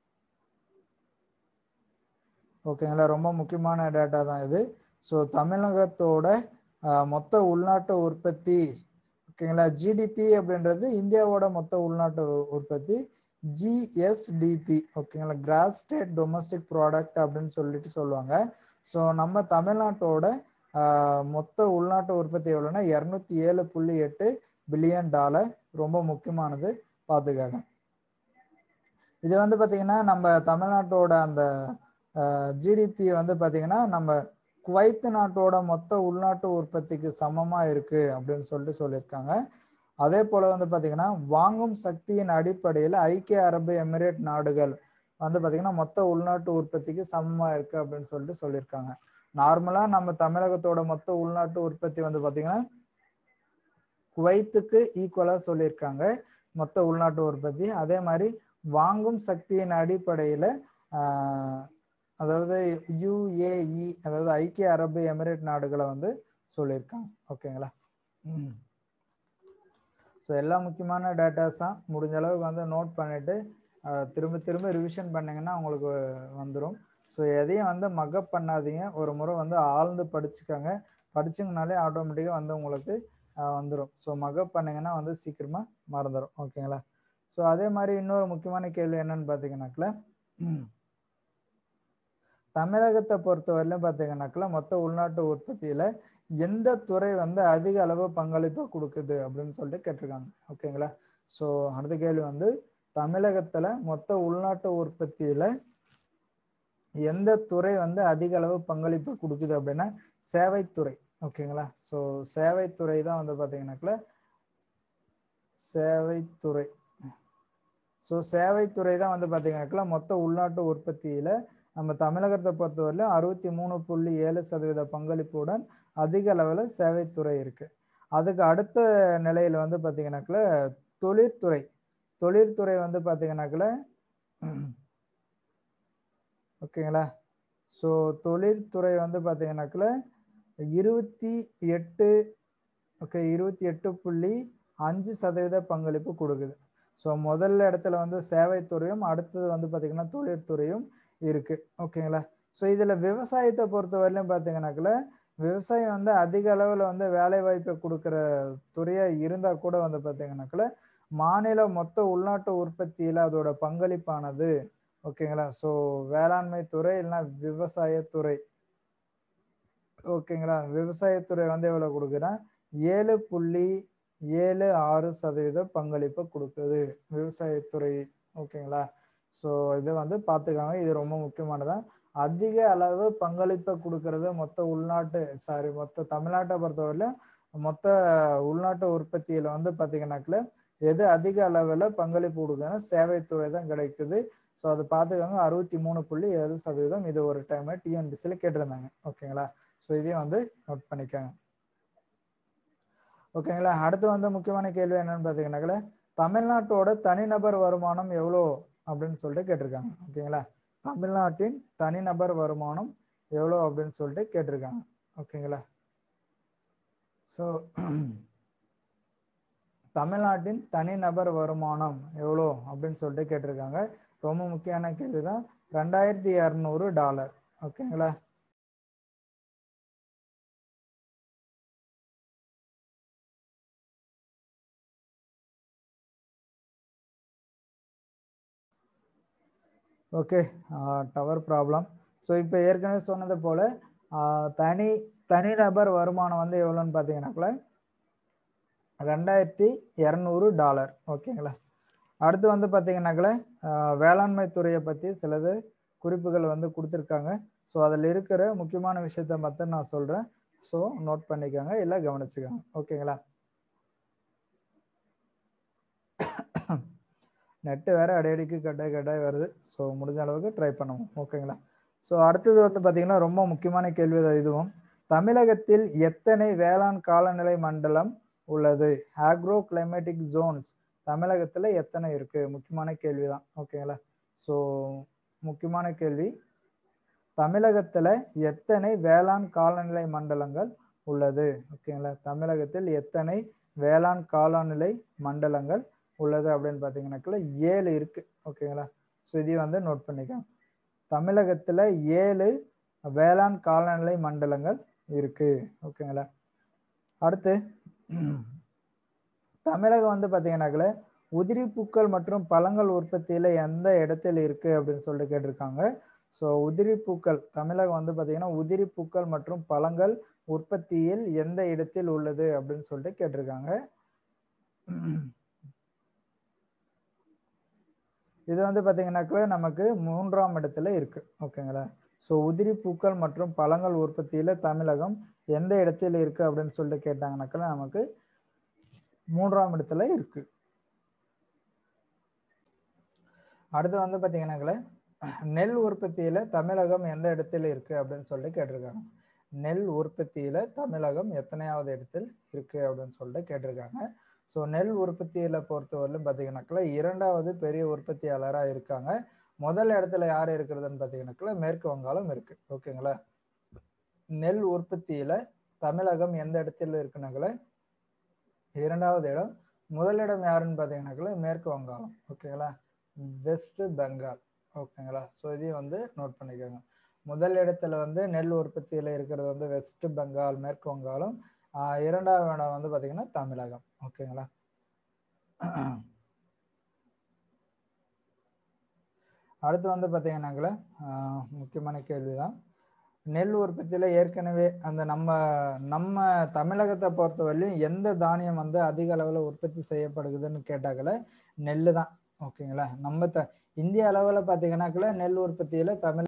ஓகேங்களா ரொம்ப முக்கியமான டேட்டா தான் இது ஸோ தமிழகத்தோட மொத்த உள்நாட்டு உற்பத்தி ஓகேங்களா ஜிடிபி அப்படின்றது இந்தியாவோட மொத்த உள்நாட்டு உற்பத்தி ஜிஎஸ்டிபி ஓகேங்களா கிராஸ் ஸ்டேட் டொமஸ்டிக் ப்ராடக்ட் அப்படின்னு சொல்லிட்டு சொல்லுவாங்க ஸோ நம்ம தமிழ்நாட்டோட மொத்த உள்நாட்டு உற்பத்தி எவ்வளோன்னா இரநூத்தி ஏழு புள்ளி எட்டு பில்லியன் டாலர் ரொம்ப முக்கியமானது பார்த்துக்காங்க இது வந்து பார்த்தீங்கன்னா நம்ம தமிழ்நாட்டோட அந்த ஜிடிபி வந்து பார்த்தீங்கன்னா நம்ம குவைத்து நாட்டோட மொத்த உள்நாட்டு உற்பத்திக்கு சமமாக இருக்கு அப்படின்னு சொல்லிட்டு சொல்லியிருக்காங்க அதே போல வந்து பார்த்தீங்கன்னா வாங்கும் சக்தியின் அடிப்படையில் ஐக்கிய அரபு எமிரேட் நாடுகள் வந்து பார்த்தீங்கன்னா மொத்த உள்நாட்டு உற்பத்திக்கு சமமாக இருக்கு அப்படின்னு சொல்லிட்டு சொல்லியிருக்காங்க நார்மலாக நம்ம தமிழகத்தோட மொத்த உள்நாட்டு உற்பத்தி வந்து பார்த்தீங்கன்னா குவைத்துக்கு ஈக்குவலாக சொல்லியிருக்காங்க மொத்த உள்நாட்டு உற்பத்தி அதே மாதிரி வாங்கும் சக்தியின் அடிப்படையில் அதாவது யுஏஇ அதாவது ஐக்கிய அரபு எமிரேட் நாடுகளை வந்து சொல்லியிருக்காங்க ஓகேங்களா ஸோ எல்லா முக்கியமான டேட்டாஸ் தான் முடிஞ்ச அளவுக்கு வந்து நோட் பண்ணிட்டு திரும்ப திரும்ப ரிவிஷன் பண்ணிங்கன்னா உங்களுக்கு வந்துடும் ஸோ எதையும் வந்து மக்கப் பண்ணாதீங்க ஒரு முறை வந்து ஆழ்ந்து படிச்சுக்கோங்க படிச்சிங்கனாலே ஆட்டோமேட்டிக்காக வந்து உங்களுக்கு வந்துடும் ஸோ மக்கப் பண்ணிங்கன்னா வந்து சீக்கிரமாக மறந்துடும் ஓகேங்களா ஸோ அதே மாதிரி இன்னொரு முக்கியமான கேள்வி என்னன்னு பார்த்தீங்கன்னாக்கல தமிழகத்தை பொறுத்தவரையிலும் பார்த்தீங்கன்னாக்கல மொத்த உள்நாட்டு உற்பத்தியில் எந்த துறை வந்து அதிக அளவு பங்களிப்பை கொடுக்குது அப்படின்னு சொல்லிட்டு கேட்டிருக்காங்க ஓகேங்களா ஸோ அடுத்த கேள்வி வந்து தமிழகத்தில் மொத்த உள்நாட்டு உற்பத்தியில் எந்த துறை வந்து அதிக அளவு பங்களிப்பு கொடுக்குது அப்படின்னா சேவைத்துறை ஓகேங்களா ஸோ சேவைத்துறை தான் வந்து பார்த்தீங்கன்னாக்கல சேவைத்துறை ஸோ சேவைத்துறை தான் வந்து பார்த்தீங்கன்னாக்கல மொத்த உள்நாட்டு உற்பத்தியில் நம்ம தமிழகத்தை பொறுத்தவரையிலும் அறுபத்தி மூணு புள்ளி ஏழு சதவீத பங்களிப்புடன் அதிக அளவில் சேவைத்துறை இருக்கு அதுக்கு அடுத்த நிலையில் வந்து பார்த்தீங்கன்னாக்கல தொழிற்துறை தொழிற்துறை வந்து பார்த்தீங்கன்னாக்கல ஓகேங்களா ஸோ தொழிற்துறை வந்து பார்த்தீங்கன்னாக்கல இருபத்தி எட்டு ஓகே இருபத்தி எட்டு புள்ளி அஞ்சு சதவீத பங்களிப்பு கொடுக்குது ஸோ முதல் இடத்துல வந்து சேவைத்துறையும் அடுத்தது வந்து பார்த்தீங்கன்னா தொழிற்துறையும் இருக்கு ஓகேங்களா ஸோ இதில் விவசாயத்தை பொறுத்த வரையிலும் பார்த்தீங்கன்னாக்கல விவசாயம் வந்து அதிக அளவில் வந்து வேலை வாய்ப்பை கொடுக்குற துறையாக இருந்தால் கூட வந்து பார்த்தீங்கன்னாக்கல மாநில மொத்த உள்நாட்டு உற்பத்தியில் அதோட பங்களிப்பானது ஓகேங்களா ஸோ வேளாண்மை துறை இல்லைன்னா விவசாயத்துறை ஓகேங்களா விவசாயத்துறை வந்து எவ்வளோ கொடுக்குறேன் ஏழு புள்ளி ஏழு ஆறு சதவீத பங்களிப்பை கொடுக்குது விவசாயத்துறை ஓகேங்களா ஸோ இதை வந்து பார்த்துக்காங்க இது ரொம்ப முக்கியமானதான் அதிக அளவு பங்களிப்பை கொடுக்கறது மொத்த உள்நாட்டு சாரி மொத்த தமிழ்நாட்டை பொறுத்தவரையிலும் மொத்த உள்நாட்டு உற்பத்தியில் வந்து பார்த்தீங்கன்னாக்கல எது அதிக அளவில் பங்களிப்பு கொடுக்குதுன்னா சேவைத்துறை தான் கிடைக்குது ஸோ அதை பார்த்துக்கோங்க அறுபத்தி மூணு புள்ளி ஏழு சதவீதம் இது ஒரு டைம் டிஎன்பிசியில் கேட்டிருந்தாங்க ஓகேங்களா ஸோ இதையும் வந்து நோட் பண்ணிக்கோங்க ஓகேங்களா அடுத்து வந்து முக்கியமான கேள்வி என்னன்னு பார்த்தீங்கன்னாக்கல தமிழ்நாட்டோட தனிநபர் வருமானம் எவ்வளோ அப்படின்னு சொல்லிட்டு கேட்டிருக்காங்க ஓகேங்களா தமிழ்நாட்டின் தனிநபர் வருமானம் எவ்வளோ அப்படின்னு சொல்லிட்டு கேட்டிருக்காங்க ஓகேங்களா ஸோ தமிழ்நாட்டின் தனிநபர் வருமானம் எவ்வளோ அப்படின்னு சொல்லிட்டு கேட்டிருக்காங்க ரொம்ப முக்கியமான கேள்வி தான் ரெண்டாயிரத்தி இரநூறு டாலர் ஓகேங்களா ஓகே டவர் ப்ராப்ளம் ஸோ இப்போ ஏற்கனவே சொன்னது போல் தனி தனிநபர் வருமானம் வந்து எவ்வளோன்னு பார்த்தீங்கன்னாக்குள்ள ரெண்டாயிரத்தி இரநூறு டாலர் ஓகேங்களா அடுத்து வந்து பார்த்தீங்கன்னாக்கல வேளாண்மை துறையை பற்றி சிலது குறிப்புகள் வந்து கொடுத்துருக்காங்க ஸோ அதில் இருக்கிற முக்கியமான விஷயத்த மட்டும் நான் சொல்கிறேன் ஸோ நோட் பண்ணிக்கோங்க இல்லை கவனிச்சுக்கோங்க ஓகேங்களா நெட்டு வேற அடிக்கடிக்கு கட்டாய் கட்டாய் வருது ஸோ முடிஞ்ச அளவுக்கு ட்ரை பண்ணுவோம் ஓகேங்களா ஸோ அடுத்தது வந்து பார்த்தீங்கன்னா ரொம்ப முக்கியமான கேள்வி தான் இதுவும் தமிழகத்தில் எத்தனை வேளாண் காலநிலை மண்டலம் உள்ளது ஆக்ரோ கிளைமேட்டிக் ஜோன்ஸ் தமிழகத்தில் எத்தனை இருக்கு முக்கியமான கேள்வி தான் ஓகேங்களா ஸோ முக்கியமான கேள்வி தமிழகத்தில் எத்தனை வேளாண் காலநிலை மண்டலங்கள் உள்ளது ஓகேங்களா தமிழகத்தில் எத்தனை வேளாண் காலநிலை மண்டலங்கள் உள்ளது அப்படின்னு பார்த்தீங்கன்னாக்கா ஏழு இருக்கு ஓகேங்களா ஸோ இதையும் வந்து நோட் பண்ணிக்கோங்க தமிழகத்தில் ஏழு வேளாண் காலநிலை மண்டலங்கள் இருக்கு ஓகேங்களா அடுத்து தமிழகம் வந்து பார்த்தீங்கன்னாக்கல உதிரி பூக்கள் மற்றும் பழங்கள் உற்பத்தியில் எந்த இடத்துல இருக்கு அப்படின்னு சொல்லிட்டு கேட்டிருக்காங்க ஸோ உதிரி பூக்கள் தமிழகம் வந்து பார்த்தீங்கன்னா உதிரி பூக்கள் மற்றும் பழங்கள் உற்பத்தியில் எந்த இடத்தில் உள்ளது அப்படின்னு சொல்லிட்டு கேட்டிருக்காங்க இது வந்து பார்த்தீங்கன்னாக்கா நமக்கு மூன்றாம் இடத்துல இருக்கு ஓகேங்களா ஸோ உதிரி பூக்கள் மற்றும் பழங்கள் உற்பத்தியில் தமிழகம் எந்த இடத்துல இருக்கு அப்படின்னு சொல்லிட்டு கேட்டாங்கனாக்கா நமக்கு மூன்றாம் இடத்துல இருக்கு அடுத்து வந்து பார்த்தீங்கன்னாக்கா நெல் உற்பத்தியில் தமிழகம் எந்த இடத்துல இருக்கு அப்படின்னு சொல்லிட்டு கேட்டிருக்காங்க நெல் உற்பத்தியில் தமிழகம் எத்தனையாவது இடத்தில் இருக்கு அப்படின்னு சொல்லிட்டு கேட்டிருக்காங்க ஸோ நெல் உற்பத்தியில் பொறுத்தவரையிலும் பார்த்தீங்கன்னாக்கா இரண்டாவது பெரிய உற்பத்தியாளராக இருக்காங்க முதல் இடத்துல யார் இருக்கிறதுன்னு பார்த்தீங்கன்னாக்கா மேற்கு வங்காளம் இருக்கு ஓகேங்களா நெல் உற்பத்தியில் தமிழகம் எந்த இடத்துல இருக்குனாக்கல இரண்டாவது இடம் முதலிடம் யாருன்னு பார்த்தீங்கன்னாக்கா மேற்கு வங்காளம் ஓகேங்களா வெஸ்ட் பெங்கால் ஓகேங்களா ஸோ இதையும் வந்து நோட் பண்ணிக்கோங்க முதல் இடத்துல வந்து நெல் உற்பத்தியில் இருக்கிறது வந்து வெஸ்ட் பெங்கால் மேற்கு வங்காளம் இரண்டாவது இடம் வந்து பார்த்தீங்கன்னா தமிழகம் ஓகேங்களா அடுத்து வந்து பார்த்தீங்கன்னாக்கல முக்கியமான கேள்வி தான் நெல் உற்பத்தியில் ஏற்கனவே அந்த நம்ம நம்ம தமிழகத்தை பொறுத்தவரையிலும் எந்த தானியம் வந்து அதிக அளவில் உற்பத்தி செய்யப்படுகுதுன்னு கேட்டாக்கல நெல் தான் ஓகேங்களா நம்ம த இந்திய அளவில் பார்த்தீங்கன்னாக்கல நெல் உற்பத்தியில் தமிழ்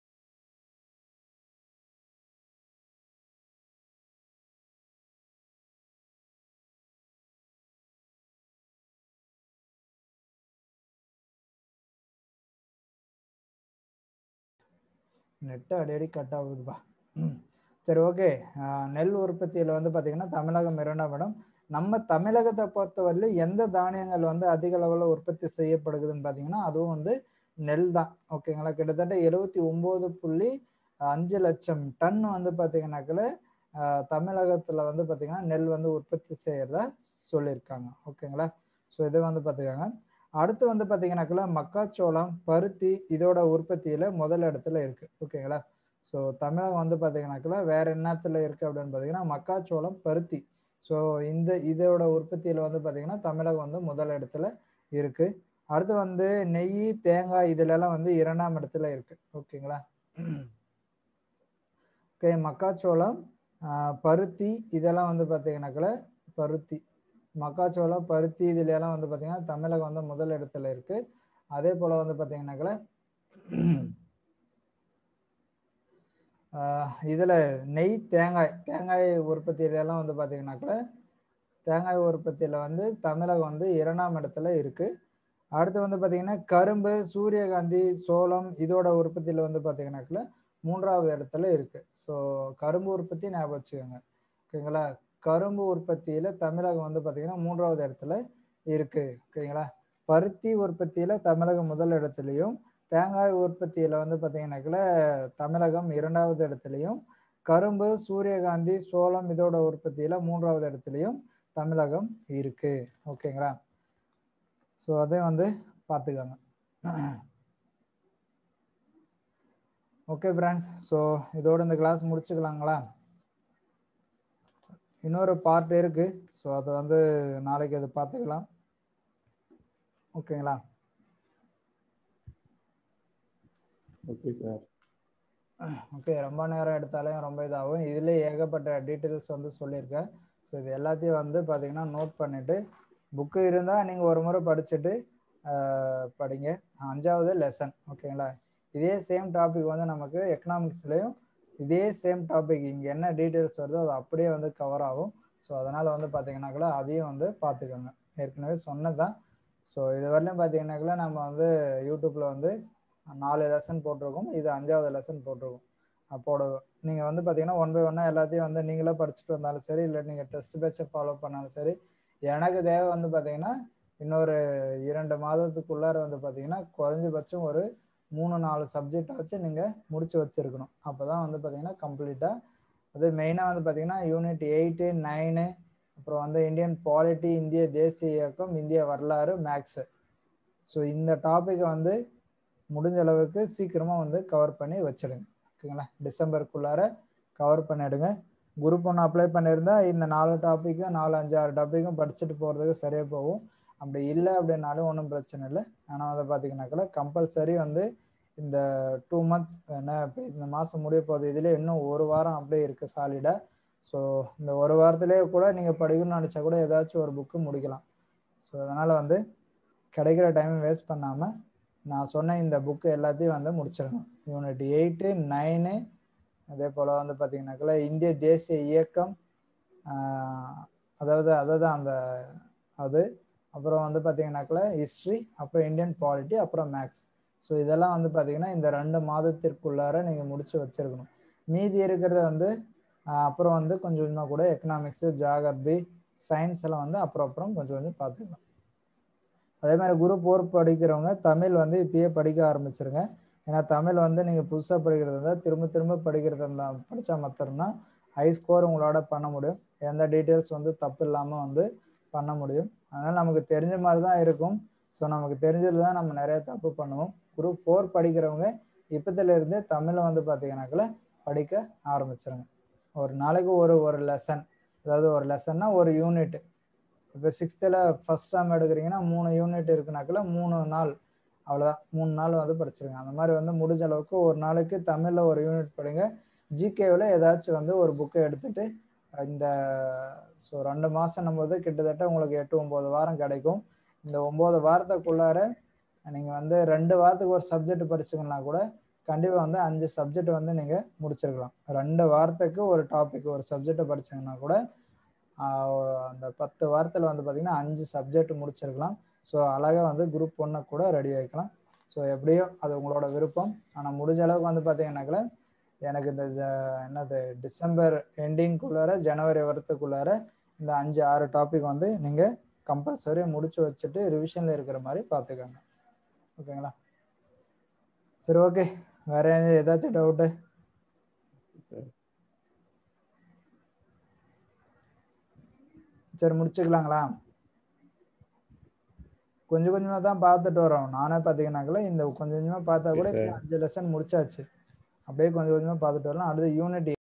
நெட்டு அடிக்கடி கட் ஆகுதுப்பா சரி ஓகே நெல் உற்பத்தியில் வந்து பார்த்தீங்கன்னா தமிழகம் இரண்டாம் இடம் நம்ம தமிழகத்தை பொறுத்தவரையிலும் எந்த தானியங்கள் வந்து அதிக அளவில் உற்பத்தி செய்யப்படுகுதுன்னு பார்த்தீங்கன்னா அதுவும் வந்து நெல் தான் ஓகேங்களா கிட்டத்தட்ட எழுபத்தி ஒம்பது புள்ளி அஞ்சு லட்சம் டன் வந்து பார்த்தீங்கன்னாக்கல தமிழகத்தில் வந்து பார்த்தீங்கன்னா நெல் வந்து உற்பத்தி செய்யறதா சொல்லியிருக்காங்க ஓகேங்களா ஸோ இதை வந்து பார்த்துக்கோங்க அடுத்து வந்து பார்த்தீங்கன்னாக்கா மக்காச்சோளம் பருத்தி இதோட உற்பத்தியில் முதல் இடத்துல இருக்கு ஓகேங்களா ஸோ தமிழகம் வந்து பார்த்தீங்கன்னாக்கா வேற என்னத்துல இருக்கு அப்படின்னு பார்த்தீங்கன்னா மக்காச்சோளம் பருத்தி ஸோ இந்த இதோட உற்பத்தியில் வந்து பார்த்தீங்கன்னா தமிழகம் வந்து முதல் இடத்துல இருக்கு அடுத்து வந்து நெய் தேங்காய் இதுலலாம் வந்து இரண்டாம் இடத்துல இருக்கு ஓகேங்களா ஓகே மக்காச்சோளம் பருத்தி இதெல்லாம் வந்து பார்த்தீங்கன்னாக்கா பருத்தி மக்காச்சோளம் பருத்தி இதுல எல்லாம் வந்து பார்த்தீங்கன்னா தமிழகம் வந்து முதல் இடத்துல இருக்கு அதே போல வந்து பார்த்தீங்கன்னாக்கா இதுல நெய் தேங்காய் தேங்காய் உற்பத்தியில எல்லாம் வந்து பார்த்தீங்கன்னாக்கா தேங்காய் உற்பத்தியில வந்து தமிழகம் வந்து இரண்டாம் இடத்துல இருக்கு அடுத்து வந்து பார்த்தீங்கன்னா கரும்பு சூரியகாந்தி சோளம் இதோட உற்பத்தியில வந்து பார்த்தீங்கன்னாக்கா மூன்றாவது இடத்துல இருக்கு ஸோ கரும்பு உற்பத்தி ஞாபகம் வச்சுக்கோங்க ஓகேங்களா கரும்பு உற்பத்தியில தமிழகம் வந்து பார்த்தீங்கன்னா மூன்றாவது இடத்துல இருக்கு ஓகேங்களா பருத்தி உற்பத்தியில தமிழகம் முதல் இடத்துலையும் தேங்காய் உற்பத்தியில வந்து பார்த்தீங்கன்னாக்கா தமிழகம் இரண்டாவது இடத்துலையும் கரும்பு சூரியகாந்தி சோளம் இதோட உற்பத்தியில மூன்றாவது இடத்துலையும் தமிழகம் இருக்கு ஓகேங்களா ஸோ அதை வந்து பார்த்துக்கோங்க ஓகே ஃப்ரெண்ட்ஸ் ஸோ இதோட இந்த கிளாஸ் முடிச்சுக்கலாங்களா இன்னொரு பார்ட் இருக்கு ஸோ அதை வந்து நாளைக்கு அதை பார்த்துக்கலாம் ஓகேங்களா ஓகே சார் ஓகே ரொம்ப நேரம் எடுத்தாலும் ரொம்ப இதாகும் இதுலேயே ஏகப்பட்ட டீட்டெயில்ஸ் வந்து சொல்லியிருக்கேன் ஸோ இது எல்லாத்தையும் வந்து பார்த்தீங்கன்னா நோட் பண்ணிட்டு புக்கு இருந்தால் நீங்கள் ஒரு முறை படிச்சுட்டு படிங்க அஞ்சாவது லெசன் ஓகேங்களா இதே சேம் டாபிக் வந்து நமக்கு எக்கனாமிக்ஸ்லேயும் இதே சேம் டாபிக் இங்கே என்ன டீட்டெயில்ஸ் வருதோ அது அப்படியே வந்து கவர் ஆகும் ஸோ அதனால் வந்து பார்த்தீங்கன்னாக்கா அதையும் வந்து பார்த்துக்கோங்க ஏற்கனவே சொன்னதான் ஸோ இது வரலையும் பார்த்தீங்கன்னாக்கா நம்ம வந்து யூடியூப்பில் வந்து நாலு லெசன் போட்டிருக்கோம் இது அஞ்சாவது லெசன் போட்டிருக்கோம் அப்போட நீங்கள் வந்து பார்த்தீங்கன்னா ஒன் பை ஒன்னாக எல்லாத்தையும் வந்து நீங்களே படிச்சுட்டு வந்தாலும் சரி இல்லை நீங்கள் டெஸ்ட் பேட்சை ஃபாலோ பண்ணாலும் சரி எனக்கு தேவை வந்து பார்த்தீங்கன்னா இன்னொரு இரண்டு மாதத்துக்குள்ளார வந்து பார்த்தீங்கன்னா குறைஞ்சபட்சம் ஒரு மூணு நாலு சப்ஜெக்ட் வச்சு நீங்கள் முடிச்சு வச்சுருக்கணும் அப்போ தான் வந்து பார்த்தீங்கன்னா கம்ப்ளீட்டாக அது மெயினாக வந்து பார்த்தீங்கன்னா யூனிட் எயிட்டு நைனு அப்புறம் வந்து இந்தியன் பாலிட்டி இந்திய தேசிய இயக்கம் இந்திய வரலாறு மேக்ஸு ஸோ இந்த டாப்பிக்கை வந்து முடிஞ்ச அளவுக்கு சீக்கிரமாக வந்து கவர் பண்ணி வச்சிடுங்க ஓகேங்களா டிசம்பருக்குள்ளார கவர் பண்ணிடுங்க குரூப் ஒன்று அப்ளை பண்ணியிருந்தா இந்த நாலு டாப்பிக்கும் நாலு அஞ்சு ஆறு டாப்பிக்கும் படிச்சுட்டு போகிறதுக்கு சரியாக போகும் அப்படி இல்லை அப்படின்னாலும் ஒன்றும் பிரச்சனை இல்லை ஆனால் வந்து பார்த்தீங்கன்னாக்கா கம்பல்சரி வந்து இந்த டூ மந்த் என்ன இப்போ இந்த மாதம் முடிய போகுது இதில் இன்னும் ஒரு வாரம் அப்படியே இருக்குது சாலிடாக ஸோ இந்த ஒரு வாரத்திலேயே கூட நீங்கள் படிக்கணும்னு நினச்சா கூட ஏதாச்சும் ஒரு புக்கு முடிக்கலாம் ஸோ அதனால் வந்து கிடைக்கிற டைம் வேஸ்ட் பண்ணாமல் நான் சொன்ன இந்த புக்கு எல்லாத்தையும் வந்து முடிச்சிடணும் யூனிட் எயிட்டு நைனு அதே போல் வந்து பார்த்தீங்கன்னாக்கா இந்திய தேசிய இயக்கம் அதாவது அதாவது அந்த அது அப்புறம் வந்து பார்த்தீங்கன்னாக்கா ஹிஸ்ட்ரி அப்புறம் இந்தியன் பாலிட்டி அப்புறம் மேக்ஸ் ஸோ இதெல்லாம் வந்து பார்த்தீங்கன்னா இந்த ரெண்டு மாதத்திற்குள்ளார நீங்கள் முடிச்சு வச்சிருக்கணும் மீதி இருக்கிறத வந்து அப்புறம் வந்து கொஞ்சம் கொஞ்சமாக கூட எக்கனாமிக்ஸு ஜாகிரபி சயின்ஸ் எல்லாம் வந்து அப்புறம் அப்புறம் கொஞ்சம் கொஞ்சம் பார்த்துக்கலாம் அதே மாதிரி குரூப் ஃபோர் படிக்கிறவங்க தமிழ் வந்து இப்பயே படிக்க ஆரம்பிச்சிருங்க ஏன்னா தமிழ் வந்து நீங்கள் புதுசாக படிக்கிறது இருந்தால் திரும்ப திரும்ப படிக்கிறது இருந்தால் படித்தா மாத்திரம்தான் ஹை ஸ்கோர் உங்களோட பண்ண முடியும் எந்த டீட்டெயில்ஸ் வந்து தப்பு இல்லாமல் வந்து பண்ண முடியும் அதனால் நமக்கு தெரிஞ்ச மாதிரி தான் இருக்கும் ஸோ நமக்கு தெரிஞ்சது தான் நம்ம நிறைய தப்பு பண்ணுவோம் குரூப் ஃபோர் படிக்கிறவங்க இப்போத்துலேருந்தே தமிழை வந்து பார்த்தீங்கன்னாக்கல படிக்க ஆரம்பிச்சிருங்க ஒரு நாளைக்கு ஒரு ஒரு லெசன் அதாவது ஒரு லெசன்னா ஒரு யூனிட் இப்போ சிக்ஸ்த்தில் ஃபஸ்ட் டேம் எடுக்கிறீங்கன்னா மூணு யூனிட் இருக்குனாக்கில் மூணு நாள் அவ்வளோதான் மூணு நாள் வந்து படிச்சிருங்க அந்த மாதிரி வந்து முடிஞ்ச அளவுக்கு ஒரு நாளைக்கு தமிழில் ஒரு யூனிட் படிங்க ஜிகேவில் ஏதாச்சும் வந்து ஒரு புக்கை எடுத்துட்டு இந்த ஸோ ரெண்டு மாதம் போது கிட்டத்தட்ட உங்களுக்கு எட்டு ஒம்பது வாரம் கிடைக்கும் இந்த ஒம்பது வாரத்துக்குள்ளார நீங்கள் வந்து ரெண்டு வாரத்துக்கு ஒரு சப்ஜெக்ட் படிச்சிங்கன்னா கூட கண்டிப்பாக வந்து அஞ்சு சப்ஜெக்ட் வந்து நீங்கள் முடிச்சிருக்கலாம் ரெண்டு வாரத்துக்கு ஒரு டாபிக் ஒரு சப்ஜெக்டை படிச்சிங்கன்னா கூட அந்த பத்து வாரத்தில் வந்து பார்த்திங்கன்னா அஞ்சு சப்ஜெக்ட் முடிச்சிருக்கலாம் ஸோ அழகாக வந்து குரூப் ஒன்றை கூட ரெடி ஆகிக்கலாம் ஸோ எப்படியோ அது உங்களோட விருப்பம் ஆனால் முடிஞ்ச அளவுக்கு வந்து பார்த்தீங்கன்னாக்கா எனக்கு இந்த என்னது டிசம்பர் எண்டிங்குள்ளார ஜனவரி வரத்துக்குள்ளார இந்த அஞ்சு ஆறு டாபிக் வந்து நீங்கள் கம்பல்சரி முடிச்சு வச்சுட்டு ரிவிஷனில் இருக்கிற மாதிரி பார்த்துக்கோங்க ஓகேங்களா சரி ஓகே வேற ஏதாச்சும் டவுட்டு சரி முடிச்சுக்கலாங்களா கொஞ்சம் கொஞ்சமாக தான் பார்த்துட்டு வரோம் நானே பார்த்தீங்கன்னாக்கல இந்த கொஞ்சம் கொஞ்சமாக பார்த்தா கூட அஞ்சு லெசன் முடிச்சாச்சு அப்படியே கொஞ்சம் கொஞ்சமாக பார்த்துட்டு வரலாம் அடுத்து யூனிட்